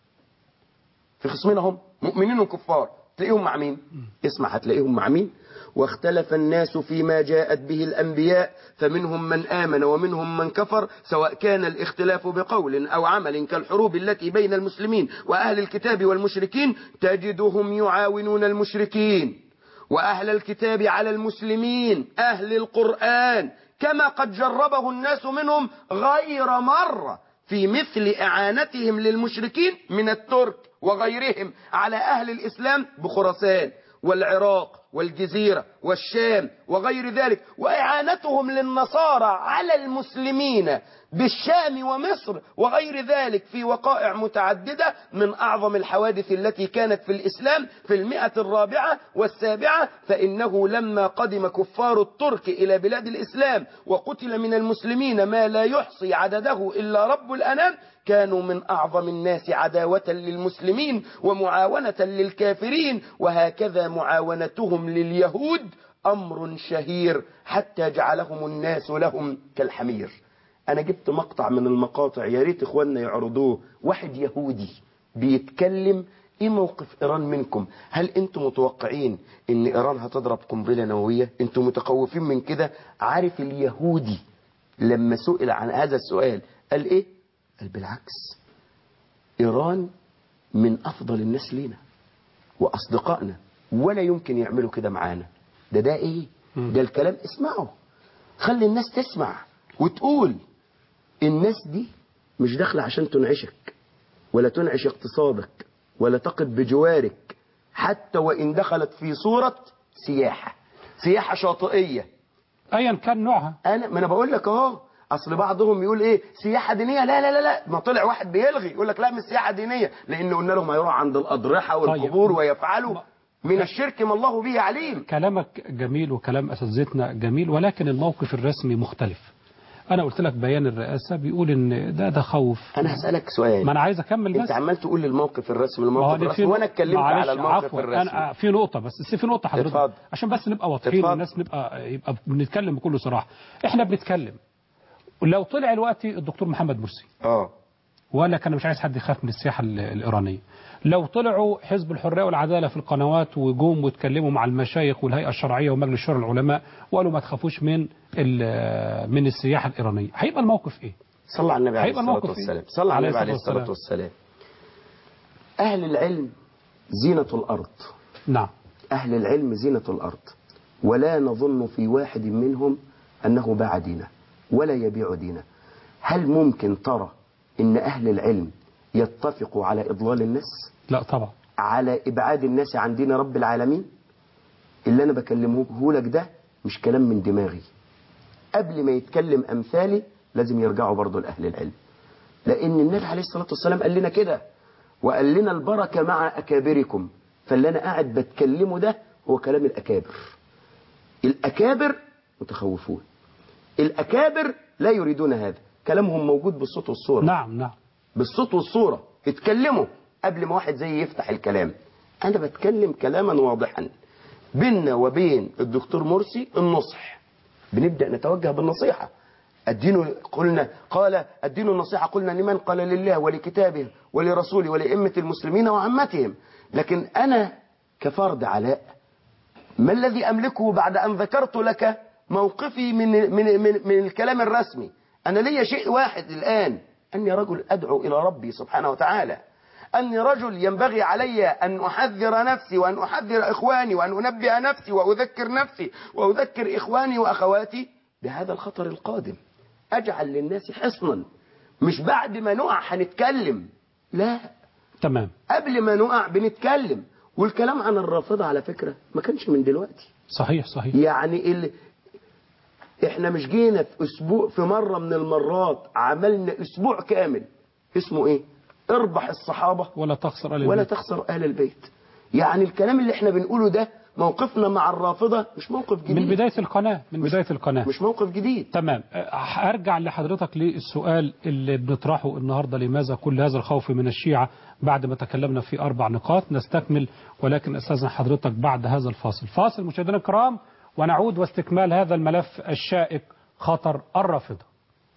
في خصمين هم مؤمنين وكفار تلاقيهم مع مين اسمع هتلاقيهم مع مين واختلف الناس فيما جاءت به الأنبياء فمنهم من آمن ومنهم من كفر سواء كان الاختلاف بقول أو عمل كالحروب التي بين المسلمين وأهل الكتاب والمشركين تجدهم يعاونون المشركين وأهل الكتاب على المسلمين أهل القرآن كما قد جربه الناس منهم غير مرة في مثل إعانتهم للمشركين من الترك وغيرهم على أهل الإسلام بخراسان والعراق والجزيرة والشام وغير ذلك وإعانتهم للنصارى على المسلمين بالشام ومصر وغير ذلك في وقائع متعددة من أعظم الحوادث التي كانت في الإسلام في المئة الرابعة والسابعة فإنه لما قدم كفار الترك إلى بلاد الإسلام وقتل من المسلمين ما لا يحصي عدده إلا رب الأنام كانوا من أعظم الناس عداوة للمسلمين ومعاونة للكافرين وهكذا معاونتهم لليهود أمر شهير حتى جعلهم الناس لهم كالحمير أنا جبت مقطع من المقاطع يا ريت إخواننا يعرضوه واحد يهودي بيتكلم ايه موقف ايران منكم هل انتم متوقعين ان ايران هتضرب قنبله نوويه انتم متخوفين من كده عارف اليهودي لما سئل عن هذا السؤال قال ايه قال بالعكس ايران من افضل الناس لينا واصدقائنا ولا يمكن يعملوا كده معانا ده ده ايه ده الكلام اسمعه خلي الناس تسمع وتقول الناس دي مش داخله عشان تنعشك ولا تنعش اقتصادك ولا تقف بجوارك حتى وإن دخلت في صورة سياحة سياحة شاطئية ايا كان نوعها أنا ما أنا بقول لك أهو أصل بعضهم يقول إيه سياحة دينية لا لا لا لا ما طلع واحد بيلغي يقول لك لا مش سياحة دينية لأن قلنا لهم هيروح عند الأضرحة والقبور طيب. ويفعلوا من الشرك ما الله به عليم كلامك جميل وكلام اساتذتنا جميل ولكن الموقف الرسمي مختلف انا قلت لك بيان الرئاسه بيقول ان ده ده خوف أنا هسألك سؤال ما انا عايز اكمل بس أنت عمال تقول لي الموقف الرسمي ما هو الموقف أنا الرسمي في- وأنا اتكلمت معلش، على الموقف عفواً، الرسمي أنا في نقطة بس بس في نقطة حضرتك اتفضل. عشان بس نبقى واضحين اتفضل. والناس نبقى يبقى بنتكلم بكل صراحة احنا بنتكلم لو طلع الوقت الدكتور محمد مرسي اه وقال لك انا مش عايز حد يخاف من السياحة ال- الإيرانية لو طلعوا حزب الحرية والعدالة في القنوات وجوم واتكلموا مع المشايخ والهيئة الشرعية ومجلس شورى العلماء وقالوا ما تخافوش من ال- من السياحة الإيرانية هيبقى الموقف ايه؟ صلى على النبي عليه هيبقى الصلاة الموقف إيه؟ والسلام صلى على النبي عليه عليه الصلاة الصلاة والسلام أهل العلم زينة الأرض نعم أهل العلم زينة الأرض ولا نظن في واحد منهم أنه باع دينه ولا يبيع دينه هل ممكن ترى أن أهل العلم يتفقوا على إضلال الناس لا طبعا على إبعاد الناس عن دين رب العالمين اللي أنا بكلمه لك ده مش كلام من دماغي قبل ما يتكلم أمثالي لازم يرجعوا برضو لأهل العلم لأن النبي عليه الصلاة والسلام قال لنا كده وقال لنا البركة مع أكابركم فاللي أنا قاعد بتكلمه ده هو كلام الأكابر الأكابر متخوفون الأكابر لا يريدون هذا كلامهم موجود بالصوت والصورة نعم نعم بالصوت والصورة اتكلموا قبل ما واحد زي يفتح الكلام أنا بتكلم كلاما واضحا بيننا وبين الدكتور مرسي النصح بنبدأ نتوجه بالنصيحة الدين قلنا قال الدين النصيحة قلنا لمن قال لله ولكتابه ولرسوله ولأئمة المسلمين وعامتهم لكن أنا كفرد علاء ما الذي أملكه بعد أن ذكرت لك موقفي من, من, من, من الكلام الرسمي أنا لي شيء واحد الآن أني رجل أدعو إلى ربي سبحانه وتعالى أني رجل ينبغي علي أن أحذر نفسي وأن أحذر إخواني وأن أنبه نفسي وأذكر نفسي وأذكر إخواني وأخواتي بهذا الخطر القادم أجعل للناس حصنا مش بعد ما نقع هنتكلم لا تمام قبل ما نقع بنتكلم والكلام عن الرافضة على فكرة ما كانش من دلوقتي صحيح صحيح يعني ال... احنا مش جينا في اسبوع في مرة من المرات عملنا اسبوع كامل اسمه ايه اربح الصحابة ولا تخسر آل ولا البيت. تخسر اهل البيت يعني الكلام اللي احنا بنقوله ده موقفنا مع الرافضة مش موقف جديد من بداية القناة من بداية القناة مش موقف جديد تمام أه، ارجع لحضرتك للسؤال اللي بنطرحه النهارده لماذا كل هذا الخوف من الشيعة بعد ما تكلمنا في اربع نقاط نستكمل ولكن استاذن حضرتك بعد هذا الفاصل فاصل مشاهدينا الكرام ونعود واستكمال هذا الملف الشائك خطر الرافضة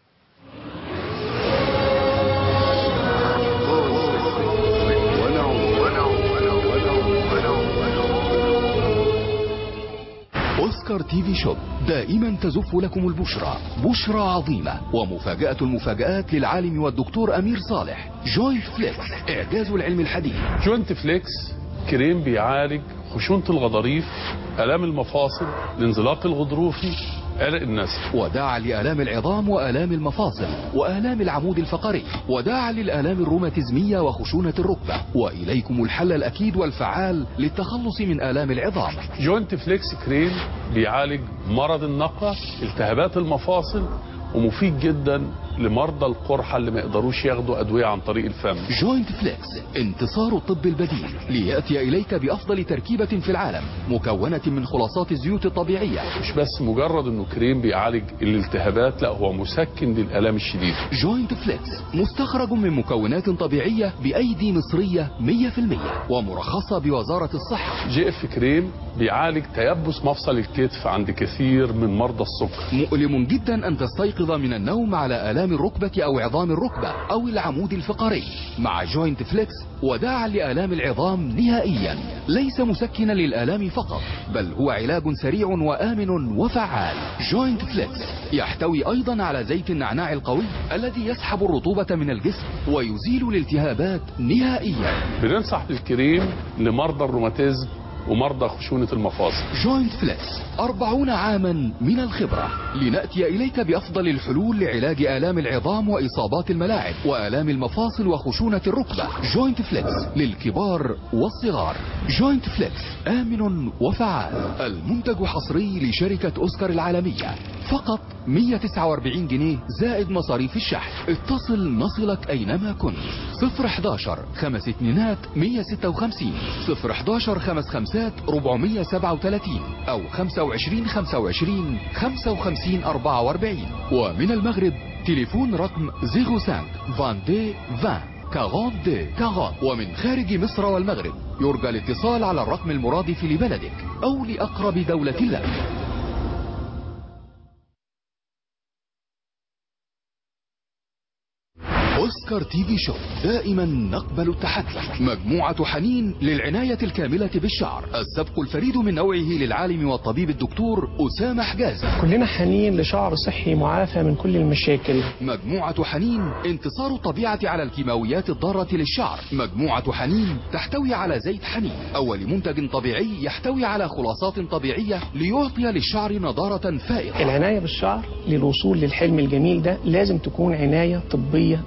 أوسكار تي في شوب دائما تزف لكم البشرى بشرى عظيمة ومفاجأة المفاجآت للعالم والدكتور أمير صالح جوينت فليكس إعجاز العلم الحديث جوينت فليكس كريم بيعالج خشونة الغضاريف آلام المفاصل الانزلاق الغضروفي عرق النسل وداعا لآلام العظام وآلام المفاصل وآلام العمود الفقري وداعا للآلام الروماتيزمية وخشونة الركبة وإليكم الحل الأكيد والفعال للتخلص من آلام العظام جوينت فليكس كريم بيعالج مرض النقع التهابات المفاصل ومفيد جدا لمرضى القرحة اللي ما يقدروش ياخدوا أدوية عن طريق الفم جوينت فليكس انتصار الطب البديل ليأتي إليك بأفضل تركيبة في العالم مكونة من خلاصات الزيوت الطبيعية مش بس مجرد انه كريم بيعالج الالتهابات لا هو مسكن للآلام الشديدة جوينت فليكس مستخرج من مكونات طبيعية بأيدي مصرية 100% ومرخصة بوزارة الصحة جي اف كريم بيعالج تيبس مفصل الكتف عند كثير من مرضى السكر مؤلم جدا أن تستيقظ من النوم على آلام الركبة أو عظام الركبة أو العمود الفقري مع جوينت فليكس وداعا لآلام العظام نهائيا ليس مسكنا للآلام فقط بل هو علاج سريع وآمن وفعال جوينت فليكس يحتوي أيضا على زيت النعناع القوي الذي يسحب الرطوبة من الجسم ويزيل الالتهابات نهائيا بننصح بالكريم لمرضى الروماتيزم ومرضى خشونة المفاصل جوينت فليكس أربعون عاما من الخبرة لنأتي إليك بأفضل الحلول لعلاج آلام العظام وإصابات الملاعب وآلام المفاصل وخشونة الركبة جوينت فليكس للكبار والصغار جوينت فليكس آمن وفعال المنتج حصري لشركة أوسكار العالمية فقط 149 جنيه زائد مصاريف الشحن اتصل نصلك أينما كنت 011 خمس اتنينات 156 011 خمس خمسات 437 أو 25 25 55 44 ومن المغرب تليفون رقم 05 22 20 42 40 ومن خارج مصر والمغرب يرجى الاتصال على الرقم المرادف لبلدك أو لأقرب دولة لك أوسكار تي في شو دائما نقبل التحدي مجموعة حنين للعناية الكاملة بالشعر السبق الفريد من نوعه للعالم والطبيب الدكتور أسامة حجازي كلنا حنين لشعر صحي معافى من كل المشاكل مجموعة حنين انتصار الطبيعة على الكيماويات الضارة للشعر مجموعة حنين تحتوي على زيت حنين أول منتج طبيعي يحتوي على خلاصات طبيعية ليعطي للشعر نضارة فائقة العناية بالشعر للوصول للحلم الجميل ده لازم تكون عناية طبية متكاملة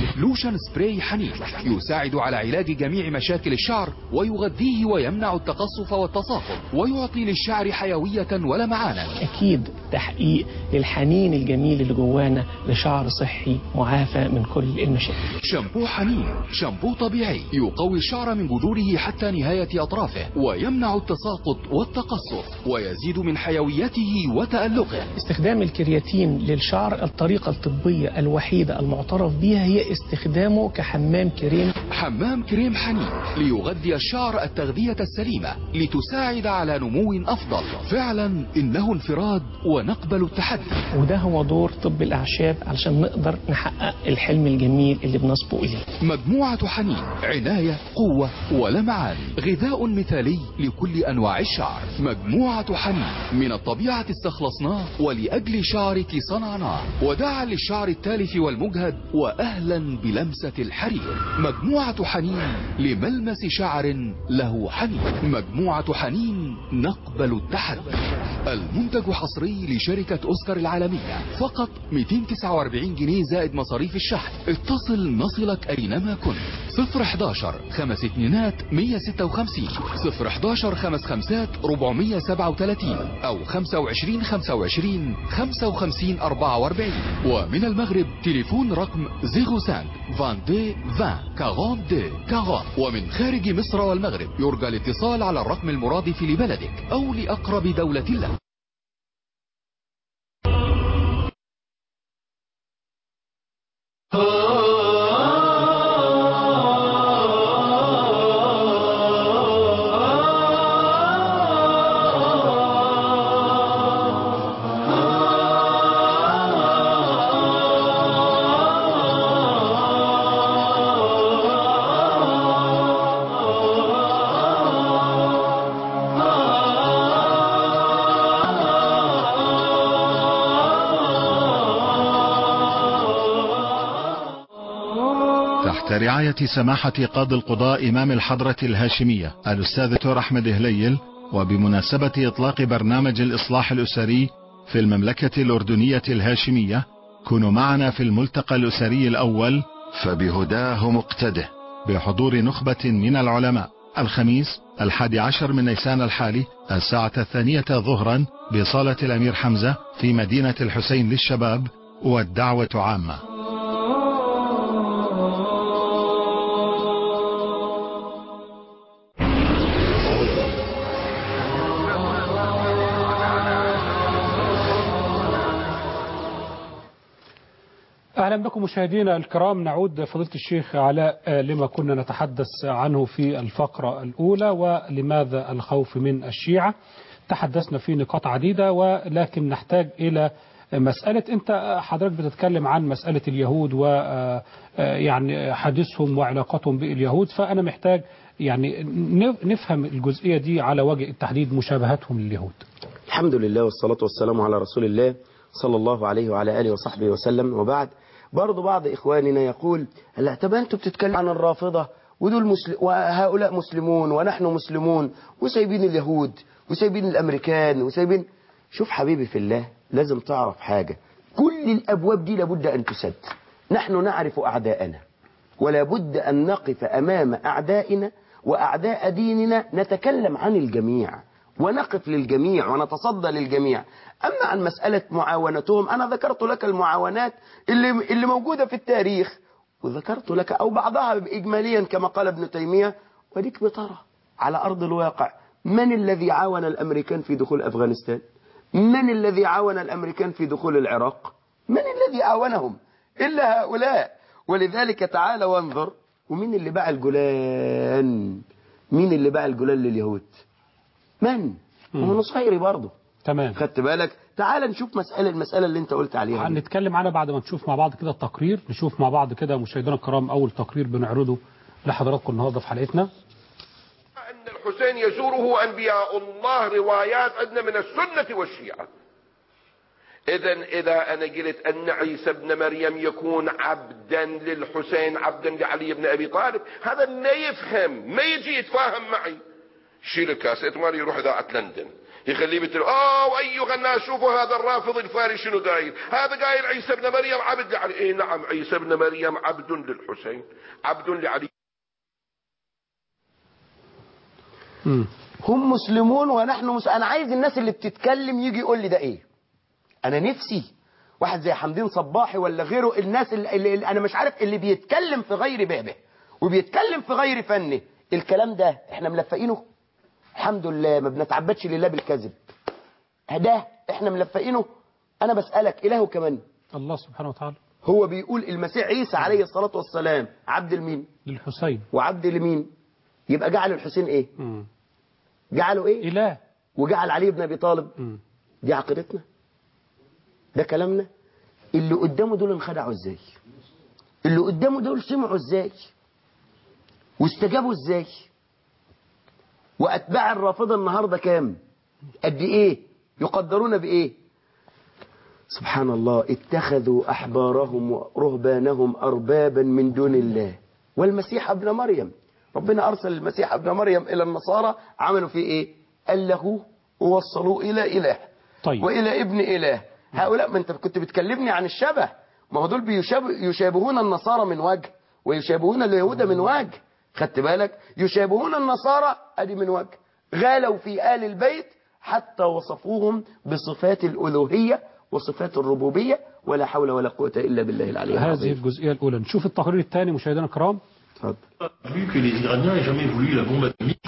لوشن سبراي حنين يساعد على علاج جميع مشاكل الشعر ويغذيه ويمنع التقصف والتساقط ويعطي للشعر حيوية ولمعانا أكيد تحقيق للحنين الجميل اللي جوانا لشعر صحي معافى من كل المشاكل شامبو حنين شامبو طبيعي يقوي الشعر من جذوره حتى نهاية أطرافه ويمنع التساقط والتقصف ويزيد من حيويته وتألقه استخدام الكرياتين للشعر الطريقة الطبية الوحيدة المعترف بها هي استخدامه كحمام كريم حمام كريم حنين ليغذي الشعر التغذية السليمة لتساعد على نمو أفضل فعلا إنه انفراد ونقبل التحدي وده هو دور طب الأعشاب علشان نقدر نحقق الحلم الجميل اللي بنصبو إليه مجموعة حنين عناية قوة ولمعان غذاء مثالي لكل أنواع الشعر مجموعة حنين من الطبيعة استخلصناه ولأجل شعرك صنعناه وداعا للشعر التالف والمجهد وأهلا بلمسة الحرير مجموعة حنين لملمس شعر له حنين مجموعة حنين نقبل التحدي المنتج حصري لشركة أوسكار العالمية فقط 249 جنيه زائد مصاريف الشحن اتصل نصلك أينما كنت 011 خمس اتنينات 156 011 خمس خمسات 437 أو 25 25 55 44 ومن المغرب تليفون رقم 05 22 20 42 40 ومن خارج مصر والمغرب يرجى الاتصال على الرقم المرادف لبلدك أو لأقرب دولة لك تحت رعاية سماحة قاضي القضاء إمام الحضرة الهاشمية الأستاذ دكتور أحمد هليل وبمناسبة إطلاق برنامج الإصلاح الأسري في المملكة الأردنية الهاشمية كونوا معنا في الملتقى الأسري الأول فبهداه مقتده بحضور نخبة من العلماء الخميس الحادي عشر من نيسان الحالي الساعة الثانية ظهرا بصالة الأمير حمزة في مدينة الحسين للشباب والدعوة عامة أهلا بكم مشاهدينا الكرام نعود فضيلة الشيخ علاء آه، لما كنا نتحدث عنه في الفقرة الأولى ولماذا الخوف من الشيعة تحدثنا في نقاط عديدة ولكن نحتاج إلى مسألة أنت حضرتك بتتكلم عن مسألة اليهود و آه، آه، يعني حديثهم وعلاقتهم باليهود فأنا محتاج يعني نف- نفهم الجزئية دي على وجه التحديد مشابهتهم لليهود الحمد لله والصلاة والسلام على رسول الله صلى الله عليه وعلى آله وصحبه وسلم وبعد برضو بعض إخواننا يقول لا طب أنتوا بتتكلموا عن الرافضة ودول مسل... وهؤلاء مسلمون ونحن مسلمون وسايبين اليهود وسايبين الأمريكان وسايبين شوف حبيبي في الله لازم تعرف حاجة كل الأبواب دي لابد أن تسد نحن نعرف أعداءنا ولا بد أن نقف أمام أعدائنا وأعداء ديننا نتكلم عن الجميع ونقف للجميع ونتصدى للجميع أما عن مسألة معاونتهم أنا ذكرت لك المعاونات اللي, اللي موجودة في التاريخ وذكرت لك أو بعضها إجماليا كما قال ابن تيمية وديك بترى على أرض الواقع من الذي عاون الأمريكان في دخول أفغانستان من الذي عاون الأمريكان في دخول العراق من الذي عاونهم إلا هؤلاء ولذلك تعال وانظر ومين اللي باع الجولان مين اللي باع الجولان لليهود من هو نصيري برضه تمام خدت بالك تعال نشوف مسألة المسألة اللي انت قلت عليها دي. هنتكلم عنها بعد ما نشوف مع بعض كده التقرير نشوف مع بعض كده مشاهدينا الكرام أول تقرير بنعرضه لحضراتكم النهارده في حلقتنا أن الحسين يزوره أنبياء الله روايات عندنا من السنة والشيعة إذا إذا أنا قلت أن عيسى ابن مريم يكون عبدا للحسين عبدا لعلي بن أبي طالب هذا لا يفهم ما يجي يتفاهم معي شيل الكاسيت مالي يروح إذاعة لندن يخليه مثل اوه ايها الناس شوفوا هذا الرافض الفاري شنو داير هذا قايل عيسى ابن مريم عبد لعلي اي نعم عيسى ابن مريم عبد للحسين عبد لعلي مم. هم مسلمون ونحن مس... انا عايز الناس اللي بتتكلم يجي يقول لي ده ايه انا نفسي واحد زي حمدين صباحي ولا غيره الناس اللي, اللي, اللي انا مش عارف اللي بيتكلم في غير بابه وبيتكلم في غير فنه الكلام ده احنا ملفقينه الحمد لله ما بنتعبدش لله بالكذب ده احنا ملفقينه انا بسألك اله كمان الله سبحانه وتعالى هو بيقول المسيح عيسى عليه الصلاة والسلام عبد المين للحسين وعبد لمين يبقى جعل الحسين ايه مم. جعله ايه إله وجعل علي بن ابي طالب مم. دي عقيدتنا ده كلامنا اللي قدامه دول انخدعوا ازاي اللي قدامه دول سمعوا ازاي واستجابوا ازاي واتباع الرافضه النهارده كام قد ايه يقدرون بايه سبحان الله اتخذوا احبارهم ورهبانهم اربابا من دون الله والمسيح ابن مريم ربنا ارسل المسيح ابن مريم الى النصارى عملوا فيه ايه قال له ووصلوه الى اله طيب والى ابن اله هؤلاء ما انت كنت بتكلمني عن الشبه ما هو دول بيشابه يشابهون النصارى من وجه ويشابهون اليهود من وجه خدت بالك يشابهون النصارى ادي من وجه غالوا في آل البيت حتى وصفوهم بصفات الألوهية وصفات الربوبية ولا حول ولا قوة إلا بالله العلي هذه العظيم الجزئية الأولى نشوف التقرير الثاني مشاهدينا الكرام اتفضل vu que les Iraniens n'aient jamais voulu la bombe atomique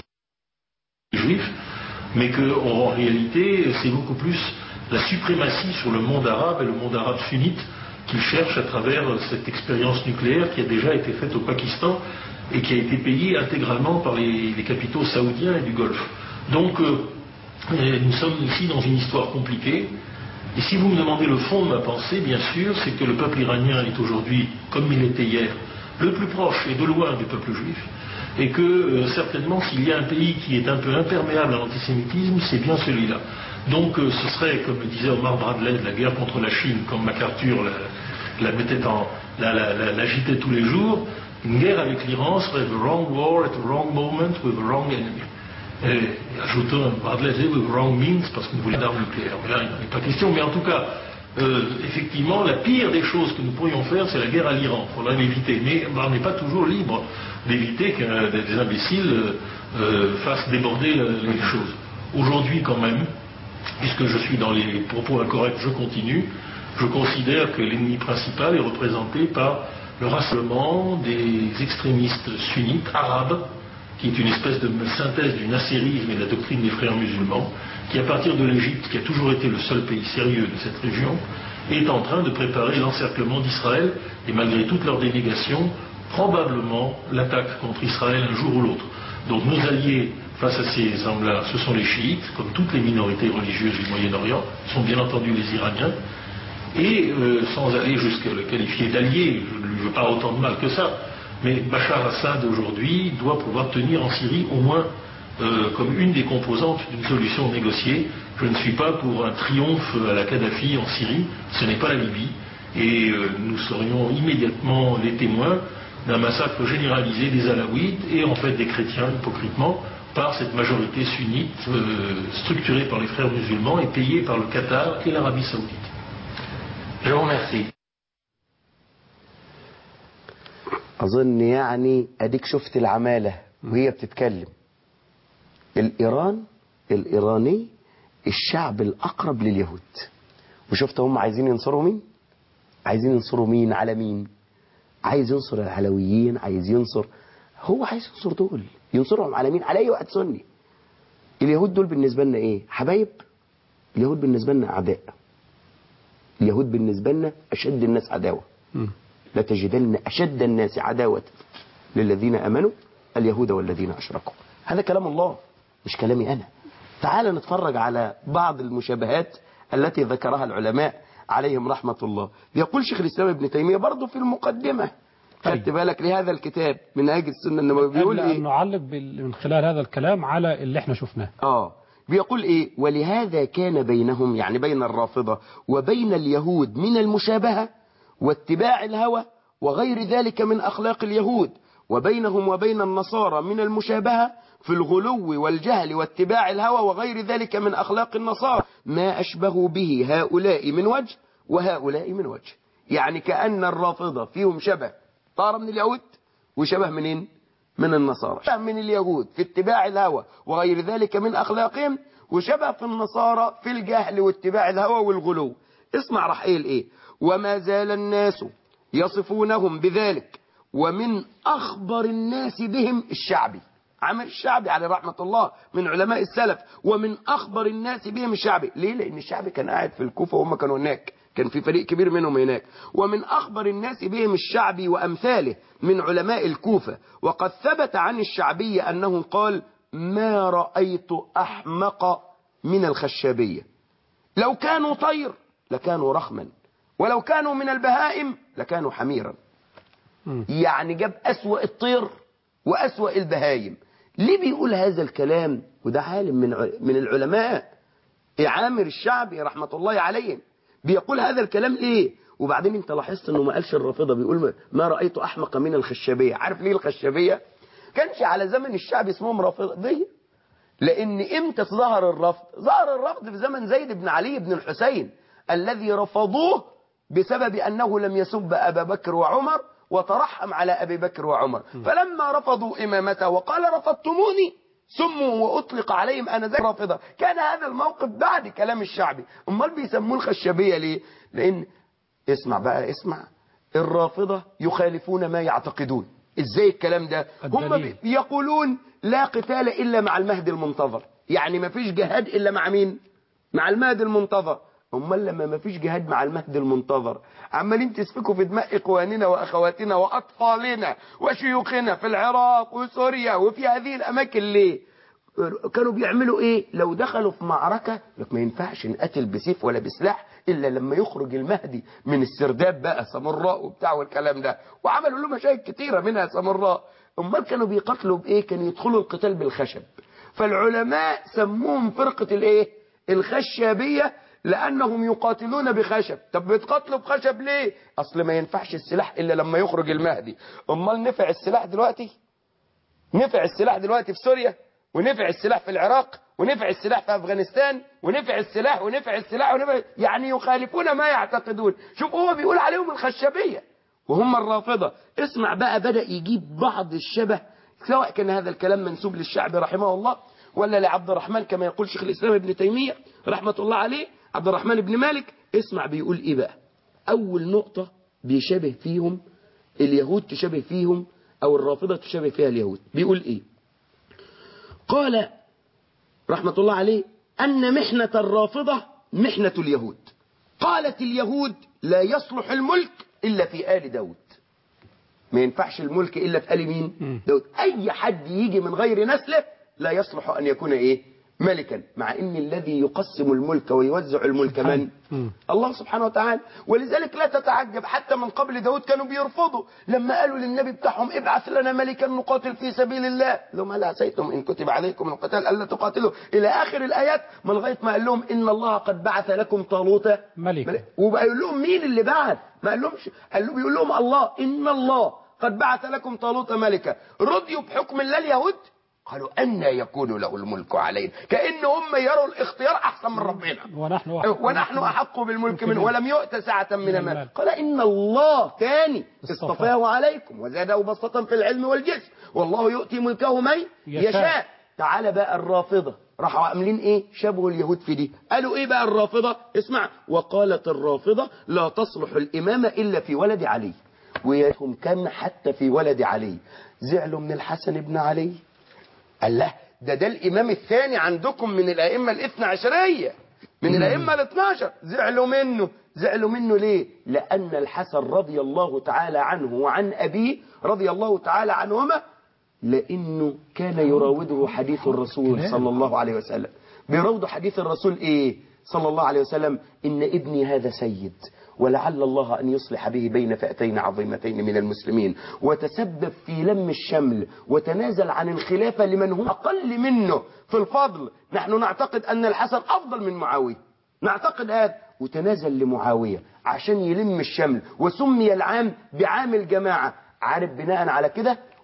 des Juifs, mais qu'en réalité, c'est beaucoup plus la suprématie sur le monde arabe et le monde arabe sunnite qu'ils cherchent à travers cette expérience nucléaire qui a déjà été faite au Pakistan et qui a été payée intégralement par les, les capitaux saoudiens et du Golfe. Donc, euh, euh, nous sommes ici dans une histoire compliquée. Et si vous me demandez le fond de ma pensée, bien sûr, c'est que le peuple iranien est aujourd'hui, comme il était hier, le plus proche et de loin du peuple juif, et que euh, certainement s'il y a un pays qui est un peu imperméable à l'antisémitisme, c'est bien celui-là. Donc euh, ce serait, comme le disait Omar Bradley, de la guerre contre la Chine, comme MacArthur la, la mettait en, la- la- la- l'agitait tous les jours, une guerre avec l'Iran serait the wrong war at the wrong moment with the wrong enemy. Et ajoutant Bradley disait with wrong means parce qu'on voulait d'armes nucléaires. Mais là, il n'en est pas question. Mais en tout cas, euh, effectivement, la pire des choses que nous pourrions faire, c'est la guerre à l'Iran. Il faudrait l'éviter. Mais ben, on n'est pas toujours libre d'éviter que euh, des imbéciles euh, euh, fassent déborder le- les choses. Aujourd'hui, quand même, puisque je suis dans les propos incorrects, je continue. Je considère que l'ennemi principal est représenté par le rassemblement des extrémistes sunnites arabes, qui est une espèce de synthèse du nassérisme et de la doctrine des frères musulmans, qui à partir de l'Égypte, qui a toujours été le seul pays sérieux de cette région, est en train de préparer l'encerclement d'Israël et malgré toute leur dénégation, probablement l'attaque contre Israël un jour ou l'autre. Donc nos alliés face à ces hommes-là, ce sont les chiites, comme toutes les minorités religieuses du Moyen-Orient, sont bien entendu les Iraniens, et euh, sans aller jusqu'à le qualifier d'allié, je ne lui veux pas autant de mal que ça, mais Bachar Assad aujourd'hui doit pouvoir tenir en Syrie au moins euh, comme une des composantes d'une solution négociée. Je ne suis pas pour un triomphe à la Kadhafi en Syrie, ce n'est pas la Libye, et euh, nous serions immédiatement les témoins d'un massacre généralisé des Alaouites et en fait des chrétiens, hypocritement, par cette majorité sunnite euh, structurée par les frères musulmans et payée par le Qatar et l'Arabie saoudite. Je vous remercie. أظن يعني أديك شفت العمالة وهي بتتكلم الإيران الإيراني الشعب الأقرب لليهود وشفت هم عايزين ينصروا مين عايزين ينصروا مين على مين عايز ينصر العلويين عايز ينصر هو عايز ينصر دول ينصرهم على مين على أي واحد سني اليهود دول بالنسبة لنا إيه حبايب اليهود بالنسبة لنا أعداء اليهود بالنسبة لنا أشد الناس عداوة لتجدن أشد الناس عداوة للذين أمنوا اليهود والذين أشركوا هذا كلام الله مش كلامي أنا تعال نتفرج على بعض المشابهات التي ذكرها العلماء عليهم رحمة الله يقول شيخ الإسلام ابن تيمية برضه في المقدمة خدت بالك لهذا الكتاب من هاج السنة النبوي بيقول قبل إيه أن نعلق بال- من خلال هذا الكلام على اللي احنا شفناه آه بيقول إيه ولهذا كان بينهم يعني بين الرافضة وبين اليهود من المشابهة واتباع الهوى وغير ذلك من أخلاق اليهود وبينهم وبين النصارى من المشابهة في الغلو والجهل واتباع الهوى وغير ذلك من أخلاق النصارى ما أشبه به هؤلاء من وجه وهؤلاء من وجه يعني كأن الرافضة فيهم شبه طار من اليهود وشبه منين من النصارى شبه من اليهود في اتباع الهوى وغير ذلك من أخلاقهم وشبه في النصارى في الجهل واتباع الهوى والغلو اسمع راح قايل ايه وما زال الناس يصفونهم بذلك ومن أخبر الناس بهم الشعبي عامر الشعبي عليه رحمة الله من علماء السلف ومن أخبر الناس بهم الشعبي ليه لأن الشعبي كان قاعد في الكوفة وهم كانوا هناك كان في فريق كبير منهم هناك ومن أخبر الناس بهم الشعبي وأمثاله من علماء الكوفة وقد ثبت عن الشعبي أنه قال ما رأيت أحمق من الخشابية لو كانوا طير لكانوا رخما ولو كانوا من البهائم لكانوا حميرا يعني جاب أسوأ الطير وأسوأ البهايم ليه بيقول هذا الكلام وده عالم من ع- من العلماء عامر الشعبي رحمة الله عليه بيقول هذا الكلام ليه وبعدين انت لاحظت انه ما قالش الرافضه بيقول ما- ما رايت احمق من الخشابيه عارف ليه الخشابيه كانش على زمن الشعب اسمهم رافضيه لان امتى ظهر الرفض ظهر الرفض في زمن زيد بن علي بن الحسين الذي رفضوه بسبب انه لم يسب ابا بكر وعمر وترحم على ابي بكر وعمر فلما رفضوا امامته وقال رفضتموني سموا واطلق عليهم انذاك رافضه كان هذا الموقف بعد كلام الشعبي امال بيسموه الخشبيه ليه لان اسمع بقى اسمع الرافضه يخالفون ما يعتقدون ازاي الكلام ده هم الدليل. بي- يقولون لا قتال الا مع المهدي المنتظر يعني ما فيش جهاد الا مع مين مع المهدي المنتظر امال لما ما فيش جهاد مع المهدي المنتظر عمالين تسفكوا في دماء اخواننا واخواتنا واطفالنا وشيوخنا في العراق وسوريا وفي هذه الاماكن ليه كانوا بيعملوا ايه لو دخلوا في معركة لك ما ينفعش نقتل بسيف ولا بسلاح الا لما يخرج المهدي من السرداب بقى سمراء وبتاع والكلام ده وعملوا له مشاكل كتيرة منها سمراء امال كانوا بيقاتلوا بايه كانوا يدخلوا القتال بالخشب فالعلماء سموهم فرقة الايه الخشابية لانهم يقاتلون بخشب طب بيتقاتلوا بخشب ليه اصل ما ينفعش السلاح الا لما يخرج المهدي امال نفع السلاح دلوقتي نفع السلاح دلوقتي في سوريا ونفع السلاح في العراق ونفع السلاح في افغانستان ونفع السلاح ونفع السلاح ونفع يعني يخالفون ما يعتقدون شوف هو بيقول عليهم الخشبيه وهم الرافضه اسمع بقى بدا يجيب بعض الشبه سواء كان هذا الكلام منسوب للشعب رحمه الله ولا لعبد الرحمن كما يقول شيخ الاسلام ابن تيميه رحمه الله عليه عبد الرحمن بن مالك اسمع بيقول ايه بقى اول نقطه بيشبه فيهم اليهود تشبه فيهم او الرافضه تشبه فيها اليهود بيقول ايه قال رحمة الله عليه أن محنة الرافضة محنة اليهود قالت اليهود لا يصلح الملك إلا في آل داود ما ينفعش الملك إلا في آل مين داود أي حد يجي من غير نسله لا يصلح أن يكون إيه ملكا مع ان الذي يقسم الملك ويوزع الملك من الله سبحانه وتعالى ولذلك لا تتعجب حتى من قبل داود كانوا بيرفضوا لما قالوا للنبي بتاعهم ابعث لنا ملكا نقاتل في سبيل الله لهم هل عسيتم ان كتب عليكم القتال الا تقاتلوا الى اخر الايات ما لغايه ما قال لهم ان الله قد بعث لكم طالوت ملك وبقى يقول لهم مين اللي بعث ما قال لهمش قال له بيقول لهم الله ان الله قد بعث لكم طالوت ملكا رضيوا بحكم الله اليهود قالوا أن يكون له الملك علينا كأن هم يروا الاختيار أحسن من ربنا ونحن ونحن أحق بالملك منه منه. ولم يؤت سعة من من المال المال. قال إن الله تاني اصطفاه. اصطفاه عليكم وزاده بسطة في العلم والجسم والله يؤتي ملكه من يشاء. يشاء تعال بقى الرافضة راحوا عاملين ايه شبهوا اليهود في دي قالوا ايه بقى الرافضة اسمع وقالت الرافضة لا تصلح الإمامة إلا في ولد علي ويهم كان حتى في ولد علي زعلوا من الحسن بن علي قال له ده ده الإمام الثاني عندكم من الأئمة الاثنى عشرية من الأئمة الاثنى عشر زعلوا منه زعلوا منه ليه لأن الحسن رضي الله تعالى عنه وعن أبيه رضي الله تعالى عنهما لأنه كان يراوده حديث الرسول صلى الله عليه وسلم بيراوده حديث الرسول إيه صلى الله عليه وسلم إن ابني هذا سيد ولعل الله أن يصلح به بين فئتين عظيمتين من المسلمين وتسبب في لم الشمل وتنازل عن الخلافة لمن هو أقل منه في الفضل نحن نعتقد أن الحسن أفضل من معاوية نعتقد هذا وتنازل لمعاوية عشان يلم الشمل وسمي العام بعام الجماعة عارف بناء على كده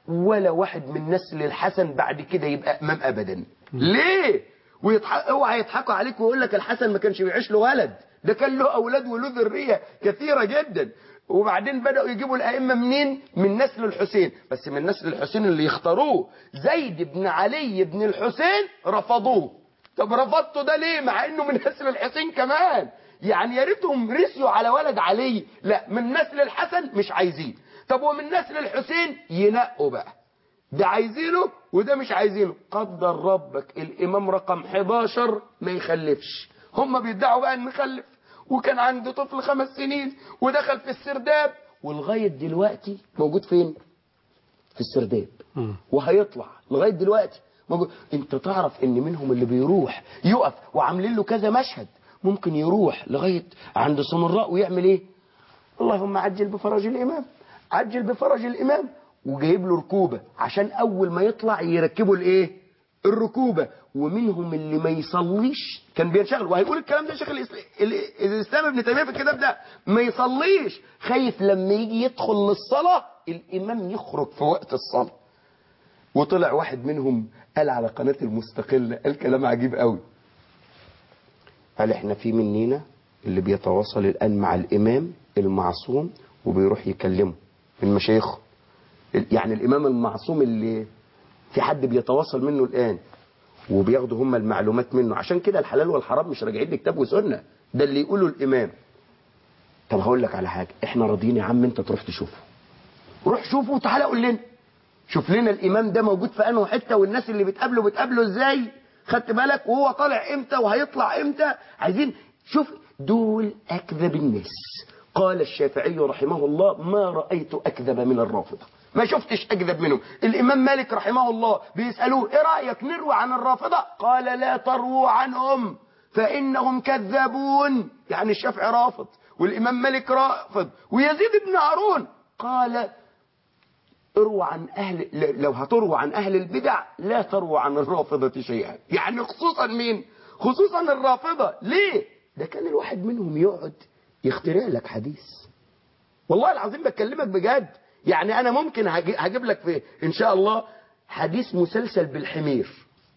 ولا واحد من نسل الحسن بعد كده يبقى امام ابدا ليه ويضحك اوعى يضحكوا عليك ويقول لك الحسن ما كانش بيعيش له ولد ده كان له اولاد وله ذريه كثيره جدا وبعدين بداوا يجيبوا الائمه منين من نسل الحسين بس من نسل الحسين اللي يختاروه زيد بن علي بن الحسين رفضوه طب رفضته ده ليه مع انه من نسل الحسين كمان يعني يا ريتهم رسيوا على ولد علي لا من نسل الحسن مش عايزين طب ومن نسل الحسين ينقوا بقى ده عايزينه وده مش عايزينه قدر ربك الامام رقم 11 ما يخلفش هم بيدعوا بقى ان نخلف وكان عنده طفل خمس سنين ودخل في السرداب ولغايه دلوقتي موجود فين في السرداب وهيطلع لغايه دلوقتي موجود انت تعرف ان منهم اللي بيروح يقف وعاملين له كذا مشهد ممكن يروح لغايه عند سمراء ويعمل ايه اللهم عجل بفرج الامام عجل بفرج الامام وجايب له ركوبه عشان اول ما يطلع يركبوا الايه الركوبه ومنهم اللي ما يصليش كان بينشغل وهيقول الكلام ده شيخ الإسلام, الاسلام ابن تيميه في الكتاب ده ما يصليش خايف لما يجي يدخل للصلاه الامام يخرج في وقت الصلاه وطلع واحد منهم قال على قناه المستقله قال كلام عجيب قوي قال احنا في مننا اللي بيتواصل الان مع الامام المعصوم وبيروح يكلمه من مشايخه يعني الامام المعصوم اللي في حد بيتواصل منه الان وبياخدوا هم المعلومات منه عشان كده الحلال والحرام مش راجعين لكتاب وسنه ده اللي يقوله الامام طب هقول لك على حاجه احنا راضيين يا عم انت تروح تشوفه روح شوفه وتعالى قول لنا شوف لنا الامام ده موجود في انه حته والناس اللي بتقابله بتقابله ازاي خدت بالك وهو طالع امتى وهيطلع امتى عايزين شوف دول اكذب الناس قال الشافعي رحمه الله ما رايت اكذب من الرافضه ما شفتش اكذب منهم الامام مالك رحمه الله بيسالوه ايه رايك نروي عن الرافضه قال لا ترووا عنهم فانهم كذابون يعني الشافعي رافض والامام مالك رافض ويزيد بن هارون قال اروى عن اهل لو هتروى عن اهل البدع لا تروى عن الرافضه شيئا يعني خصوصا مين خصوصا الرافضه ليه ده كان الواحد منهم يقعد يخترع لك حديث والله العظيم بكلمك بجد يعني انا ممكن هجيب لك في ان شاء الله حديث مسلسل بالحمير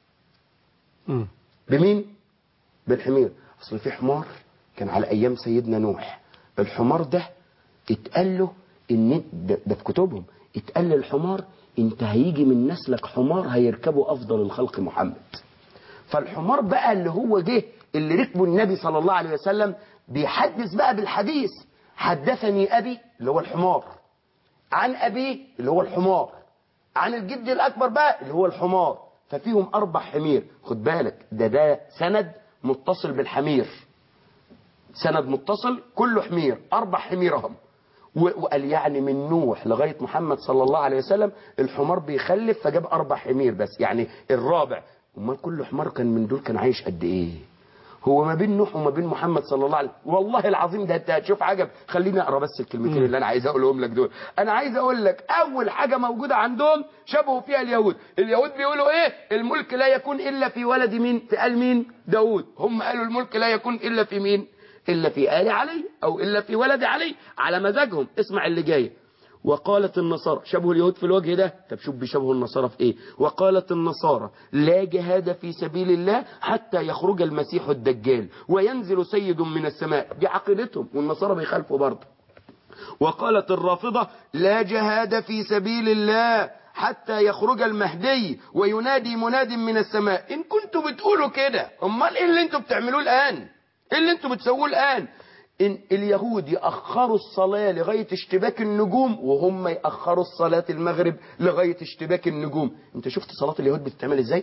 بمين بالحمير اصل في حمار كان على ايام سيدنا نوح الحمار ده اتقال له ان ده, ده في كتبهم اتقال للحمار انت هيجي من نسلك حمار هيركبه افضل الخلق محمد فالحمار بقى اللي هو جه اللي ركبه النبي صلى الله عليه وسلم بيحدث بقى بالحديث حدثني ابي اللي هو الحمار عن أبيه اللي هو الحمار عن الجد الأكبر بقى اللي هو الحمار ففيهم أربع حمير خد بالك ده ده سند متصل بالحمير سند متصل كله حمير أربع حميرهم وقال يعني من نوح لغاية محمد صلى الله عليه وسلم الحمار بيخلف فجاب أربع حمير بس يعني الرابع امال كل حمار كان من دول كان عايش قد إيه هو ما بين نوح وما بين محمد صلى الله عليه وسلم والله العظيم ده انت هتشوف عجب خليني اقرا بس الكلمتين اللي انا عايز اقولهم لك دول انا عايز اقول لك اول حاجه موجوده عندهم شبهوا فيها اليهود اليهود بيقولوا ايه الملك لا يكون الا في ولد مين في ال مين داوود هم قالوا الملك لا يكون الا في مين الا في ال علي او الا في ولد علي على مزاجهم اسمع اللي جاي وقالت النصارى شبه اليهود في الوجه ده طب شوف بيشبهوا النصارى في ايه وقالت النصارى لا جهاد في سبيل الله حتى يخرج المسيح الدجال وينزل سيد من السماء دي عقيدتهم والنصارى بيخالفوا برضه وقالت الرافضة لا جهاد في سبيل الله حتى يخرج المهدي وينادي مناد من السماء ان كنتوا بتقولوا كده امال ايه اللي انتوا بتعملوه الان ايه اللي انتوا بتسووه الان إن اليهود يأخروا الصلاة لغاية اشتباك النجوم وهم يأخروا الصلاة المغرب لغاية اشتباك النجوم انت شفت صلاة اليهود بتتعمل ازاي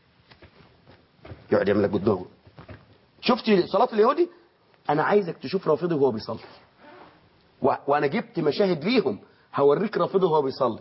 يقعد يعمل لك بالدور شفت صلاة اليهودي انا عايزك تشوف رافضه وهو بيصلي و... وانا جبت مشاهد ليهم هوريك رافضه وهو بيصلي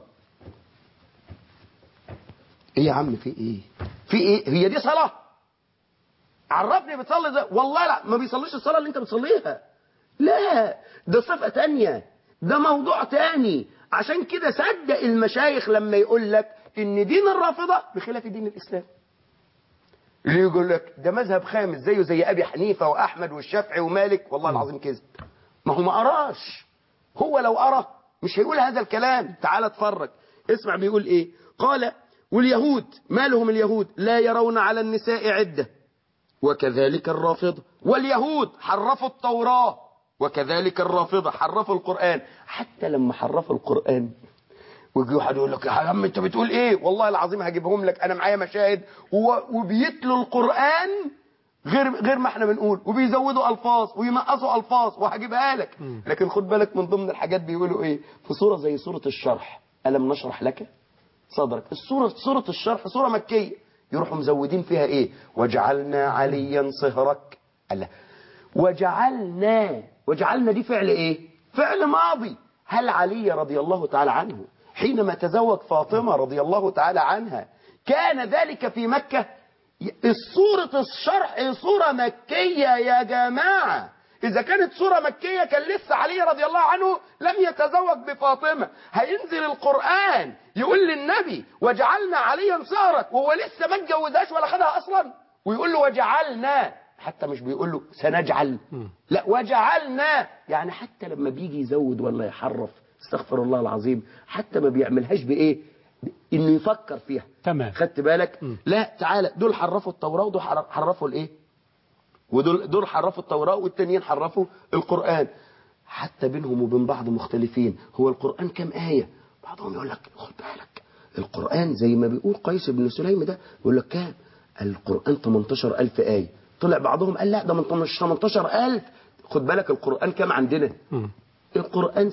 ايه يا عم في ايه في ايه هي دي صلاة عرفني بتصلي ازاي والله لا ما بيصليش الصلاة اللي انت بتصليها لا ده صفة تانية ده موضوع تاني عشان كده صدق المشايخ لما يقول لك ان دين الرافضة بخلاف دين الاسلام اللي يقول لك ده مذهب خامس زيه زي ابي حنيفة واحمد والشافعي ومالك والله العظيم كذب ما هو ما قراش هو لو قرا مش هيقول هذا الكلام تعال اتفرج اسمع بيقول ايه قال واليهود ما لهم اليهود لا يرون على النساء عدة وكذلك الرافضة واليهود حرفوا التوراة وكذلك الرافضة حرفوا القرآن حتى لما حرفوا القرآن ويجي واحد يقول لك يا عم انت بتقول ايه والله العظيم هجيبهم لك انا معايا مشاهد و- وبيتلوا القرآن غير غير ما احنا بنقول وبيزودوا الفاظ وينقصوا الفاظ وهجيبها لك لكن خد بالك من ضمن الحاجات بيقولوا ايه في سوره زي سوره الشرح الم نشرح لك صدرك السوره سوره الشرح سوره مكيه يروحوا مزودين فيها ايه وجعلنا عليا صهرك الله وجعلنا وجعلنا دي فعل ايه فعل ماضي هل علي رضي الله تعالى عنه حينما تزوج فاطمة رضي الله تعالى عنها كان ذلك في مكة الصورة الشرح صورة مكية يا جماعة إذا كانت صورة مكية كان لسه علي رضي الله عنه لم يتزوج بفاطمة هينزل القرآن يقول للنبي وجعلنا عليا صهرك وهو لسه ما اتجوزهاش ولا خدها أصلا ويقول له وجعلنا حتى مش بيقول له سنجعل لا وجعلنا يعني حتى لما بيجي يزود ولا يحرف استغفر الله العظيم حتى ما بيعملهاش بايه انه يفكر فيها تمام خدت بالك لا تعالى دول حرفوا التوراة ودول حر- حرفوا الايه ودول دول حرفوا التوراة والتانيين حرفوا القرآن حتى بينهم وبين بعض مختلفين هو القرآن كم آية بعضهم يقول لك خد بالك القرآن زي ما بيقول قيس بن سليم ده يقول لك كام القرآن 18000 آية طلع بعضهم قال لا ده من 18000 خد بالك القرآن كم عندنا القرآن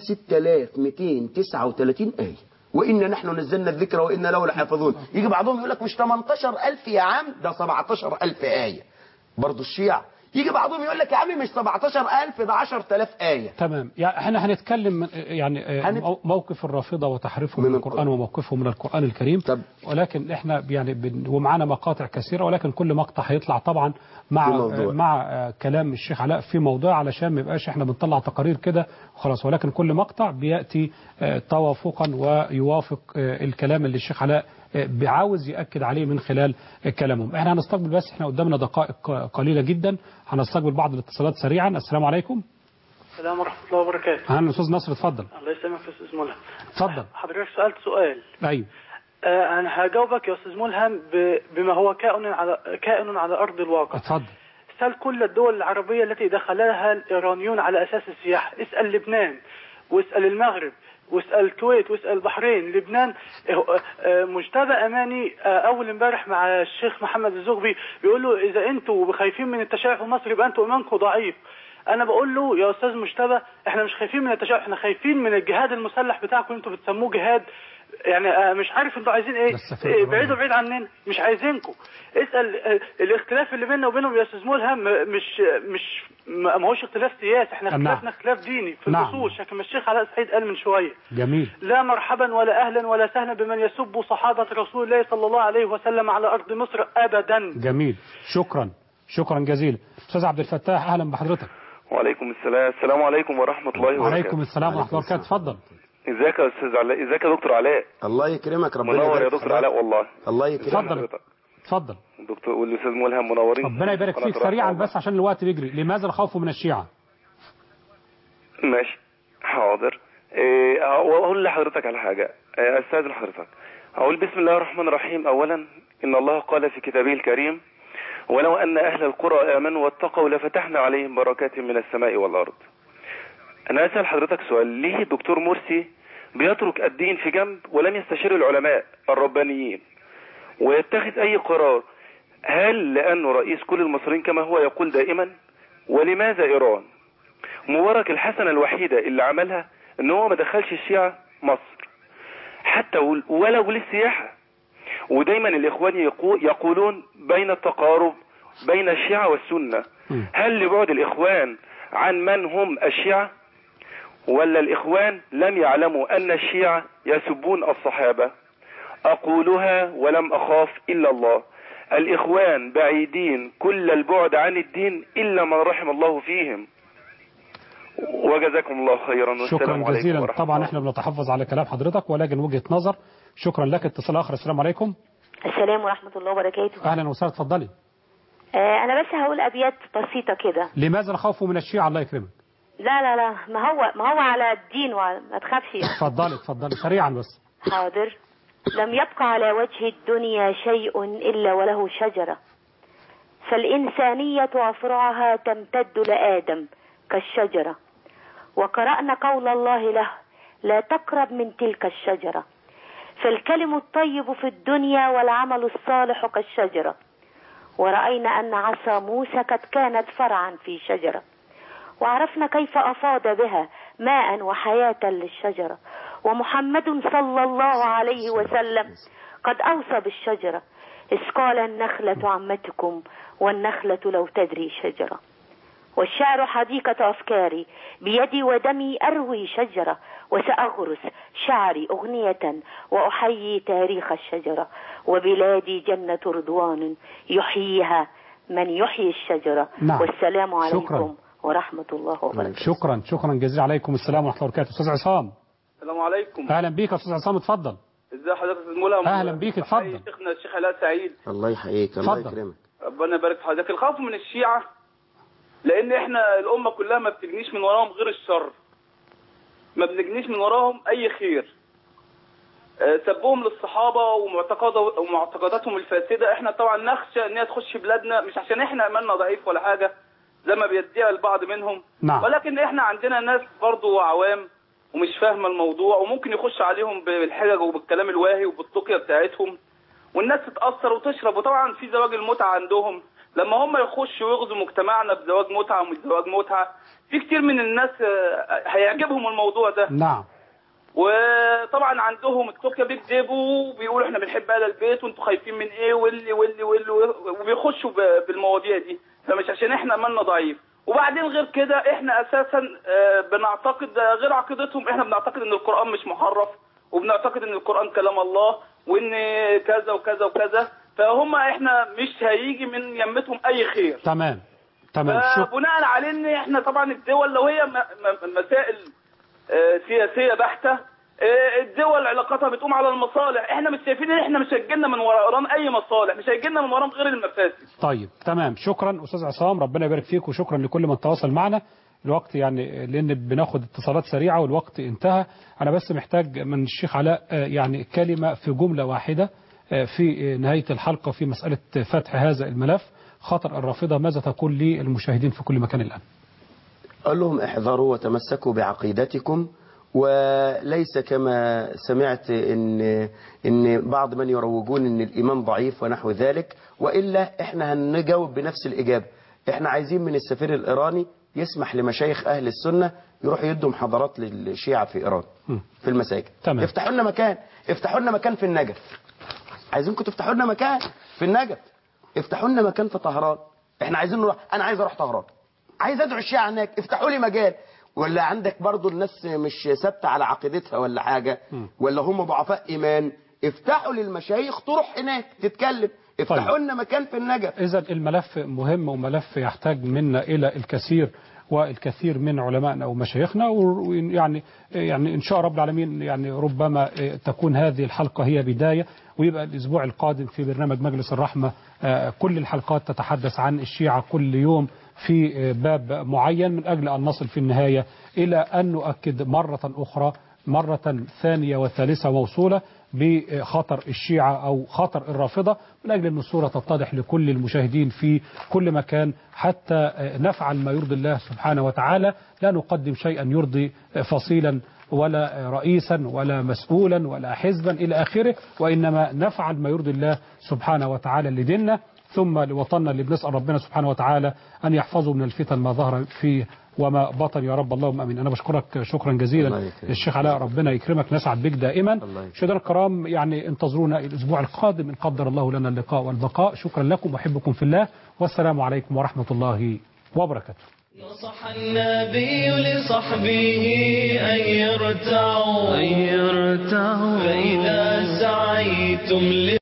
6239 آية وإنا نحن نزلنا الذكر وإنا له لحافظون يجي بعضهم يقول لك مش 18000 يا عم ده 17000 آية برضه الشيعة يجي بعضهم يقول لك يا عم مش 17000 ده 10000 آية تمام يعني احنا هنتكلم من- يعني آه، هنت- مو- موقف الرافضه وتحريفهم من القران وموقفهم من القران الكريم ولكن احنا يعني بن- ومعانا مقاطع كثيره ولكن كل مقطع هيطلع طبعا مع في موضوع. آه، مع آه، كلام الشيخ علاء في موضوع علشان ما يبقاش احنا بنطلع تقارير كده وخلاص ولكن كل مقطع بياتي آه، توافقا ويوافق آه، الكلام اللي الشيخ علاء آه، عاوز ياكد عليه من خلال آه، كلامهم احنا هنستقبل بس احنا قدامنا دقائق آه، قليله جدا هنستقبل بعض الاتصالات سريعا السلام عليكم السلام ورحمة الله وبركاته اهلا استاذ نصر اتفضل الله يسلمك يا أستاذ ملهم اتفضل حضرتك سألت سؤال ايوه آه أنا هجاوبك يا أستاذ ملهم ب- بما هو كائن على كائن على أرض الواقع اتفضل سأل كل الدول العربية التي دخلها الإيرانيون على أساس السياحة اسأل لبنان واسأل المغرب واسأل الكويت واسأل البحرين لبنان آه، آه، مجتبى أماني آه، أول امبارح مع الشيخ محمد الزغبي بيقول له إذا أنتوا خايفين من التشيع في مصر يبقى أنتوا إيمانكم ضعيف أنا بقول له يا أستاذ مجتبى إحنا مش خايفين من التشيع إحنا خايفين من الجهاد المسلح بتاعكم أنتوا بتسموه جهاد يعني آه، مش عارف انتوا عايزين ايه بس في إيه، القرآن. بعيدوا بعيد عننا مش عايزينكم اسال آه، الاختلاف اللي بيننا وبينهم يا استاذ ملهم آه، مش مش ما ما هوش اختلاف سياسي احنا نعم. اختلافنا اختلاف ديني في نعم. الاصول شكل ما الشيخ علاء سعيد قال من شويه جميل لا مرحبا ولا اهلا ولا سهلا بمن يسب صحابه رسول الله صلى الله عليه وسلم على ارض مصر ابدا جميل شكرا شكرا جزيلا استاذ عبد الفتاح اهلا بحضرتك وعليكم السلام السلام عليكم ورحمة الله وبركاته وعليكم السلام ورحمه الله وبركاته اتفضل ازيك يا استاذ علاء ازيك يا دكتور علاء الله يكرمك ربنا منور يا يبارك دكتور فيك. علاء والله الله يكرمك اتفضل اتفضل دكتور والاستاذ ملهم منورين ربنا يبارك قناة فيك الرحمة سريعا والله. بس عشان الوقت بيجري لماذا الخوف من الشيعة ماشي حاضر إيه، اقول لحضرتك على حاجة إيه، استاذن حضرتك اقول بسم الله الرحمن الرحيم اولا ان الله قال في كتابه الكريم ولو ان اهل القرى امنوا واتقوا لفتحنا عليهم بركات من السماء والارض انا اسال حضرتك سؤال ليه الدكتور مرسي بيترك الدين في جنب ولم يستشير العلماء الربانيين ويتخذ اي قرار هل لانه رئيس كل المصريين كما هو يقول دائما ولماذا ايران مبارك الحسنة الوحيدة اللي عملها ان هو ما دخلش الشيعة مصر حتى ول- ولو للسياحة ودايما الاخوان يقو- يقولون بين التقارب بين الشيعة والسنة هل لبعد الاخوان عن من هم الشيعة ولا الاخوان لم يعلموا ان الشيعة يسبون الصحابة اقولها ولم اخاف الا الله الاخوان بعيدين كل البعد عن الدين الا من رحم الله فيهم وجزاكم الله خيرا والسلام شكرا عليكم جزيلا ورحمة طبعا احنا بنتحفظ على كلام حضرتك ولكن وجهة نظر شكرا لك اتصال اخر السلام عليكم السلام ورحمة الله وبركاته اهلا وسهلا اتفضلي آه أنا بس هقول أبيات بسيطة كده لماذا الخوف من الشيعة الله يكرمك لا لا لا ما هو ما هو على الدين وعلى- ما تخافش يعني. اتفضلي اتفضلي سريعا بس حاضر لم يبق على وجه الدنيا شيء إلا وله شجرة فالإنسانية أفرعها تمتد لآدم كالشجرة وقرأنا قول الله له لا تقرب من تلك الشجرة فالكلم الطيب في الدنيا والعمل الصالح كالشجرة ورأينا أن عصا موسى قد كانت فرعا في شجرة وعرفنا كيف أفاض بها ماء وحياة للشجرة ومحمد صلى الله عليه وسلم قد أوصى بالشجرة إذ قال النخلة عمتكم والنخلة لو تدري شجرة والشعر حديقة أفكاري بيدي ودمي أروي شجرة وسأغرس شعري أغنية وأحيي تاريخ الشجرة وبلادي جنة رضوان يحييها من يحيي الشجرة نعم. والسلام عليكم شكرا. ورحمة الله وبركاته شكرا شكرا جزيلا عليكم السلام ورحمه الله وبركاته استاذ عصام السلام عليكم اهلا بيك يا استاذ عصام اتفضل ازي حضرتك يا الملهم أهلا بيك، اتفضل. بحيي شيخنا الشيخ علاء سعيد الله يحييك الله اتفضل. يكرمك ربنا يبارك في حضرتك الخوف من الشيعة لان احنا الامة كلها ما بتجنيش من وراهم غير الشر ما بنجنيش من وراهم اي خير آه، سبهم للصحابة ومعتقد- ومعتقداتهم الفاسدة احنا طبعا نخشى ان هي تخش بلادنا مش عشان احنا ايماننا ضعيف ولا حاجة زي ما بيدعي البعض منهم نعم. ولكن احنا عندنا ناس برضو عوام ومش فاهمة الموضوع وممكن يخش عليهم بالحجج وبالكلام الواهي وبالتقية بتاعتهم والناس تتأثر وتشرب وطبعا في زواج المتعة عندهم لما هم يخشوا ويغزوا مجتمعنا بزواج متعة ومش زواج متعة في كتير من الناس آه، هيعجبهم الموضوع ده نعم وطبعا عندهم التوكيا بيكذبوا وبيقولوا احنا بنحب اهل البيت وانتوا خايفين من ايه واللي واللي واللي وبيخشوا ب- بالمواضيع دي فمش عشان احنا ايماننا ضعيف وبعدين غير كده احنا اساسا آه، بنعتقد آه، غير عقيدتهم احنا بنعتقد ان القران مش محرف وبنعتقد ان القران كلام الله وان كذا وكذا وكذا فهم احنا مش هيجي من يمتهم اي خير تمام تمام شكرا بناء على ان احنا طبعا الدول لو هي م- م- مسائل آه، سياسيه بحته آه، الدول علاقاتها بتقوم على المصالح احنا مش شايفين ان احنا مش هيجيلنا من وراهم اي مصالح مش هيجيلنا من وراهم غير المفاسد طيب تمام شكرا استاذ عصام ربنا يبارك فيك وشكرا لكل من تواصل معنا الوقت يعني لان بناخد اتصالات سريعه والوقت انتهى انا بس محتاج من الشيخ علاء آه، يعني كلمه في جمله واحده آه، في نهايه الحلقه في مساله فتح هذا الملف خطر الرافضه ماذا تقول للمشاهدين في كل مكان الان قال لهم احذروا وتمسكوا بعقيدتكم وليس كما سمعت ان ان بعض من يروجون ان الايمان ضعيف ونحو ذلك والا احنا هنجاوب بنفس الاجابه احنا عايزين من السفير الايراني يسمح لمشايخ اهل السنه يروحوا يدوا محاضرات للشيعه في ايران في المساجد تمام. افتحوا لنا مكان افتحوا لنا مكان في النجف عايزينكم تفتحوا لنا مكان في النجف افتحوا لنا مكان في طهران احنا عايزين نروح انا عايز اروح طهران عايز ادعو الشيعة هناك افتحوا لي مجال ولا عندك برضو الناس مش ثابته على عقيدتها ولا حاجه ولا هم ضعفاء ايمان افتحوا للمشايخ تروح هناك تتكلم افتحوا طيب. لنا مكان في النجف إذا الملف مهم وملف يحتاج منا إلى الكثير والكثير من علمائنا ومشايخنا ويعني يعني إن شاء رب العالمين يعني ربما تكون هذه الحلقة هي بداية ويبقى الأسبوع القادم في برنامج مجلس الرحمة آه، كل الحلقات تتحدث عن الشيعة كل يوم في آه، باب معين من أجل أن نصل في النهاية إلى أن نؤكد مرة أخرى مرة ثانية وثالثة موصولة بخطر الشيعة أو خطر الرافضة من أجل أن الصورة تتضح لكل المشاهدين في كل مكان حتى نفعل ما يرضي الله سبحانه وتعالى لا نقدم شيئا يرضي فصيلا ولا رئيسا ولا مسؤولا ولا حزبا إلى آخره وإنما نفعل ما يرضي الله سبحانه وتعالى لديننا ثم لوطننا اللي بنسأل ربنا سبحانه وتعالى أن يحفظه من الفتن ما ظهر فيه وما بطن يا رب اللهم امين انا بشكرك شكرا جزيلا الله يكرمك. الشيخ علاء ربنا يكرمك نسعد بك دائما مشاهدينا الكرام يعني انتظرونا الاسبوع القادم ان قدر الله لنا اللقاء والبقاء شكرا لكم واحبكم في الله والسلام عليكم ورحمه الله وبركاته نصح النبي لصحبه أن يرتعوا أن يرتعوا فإذا سعيتم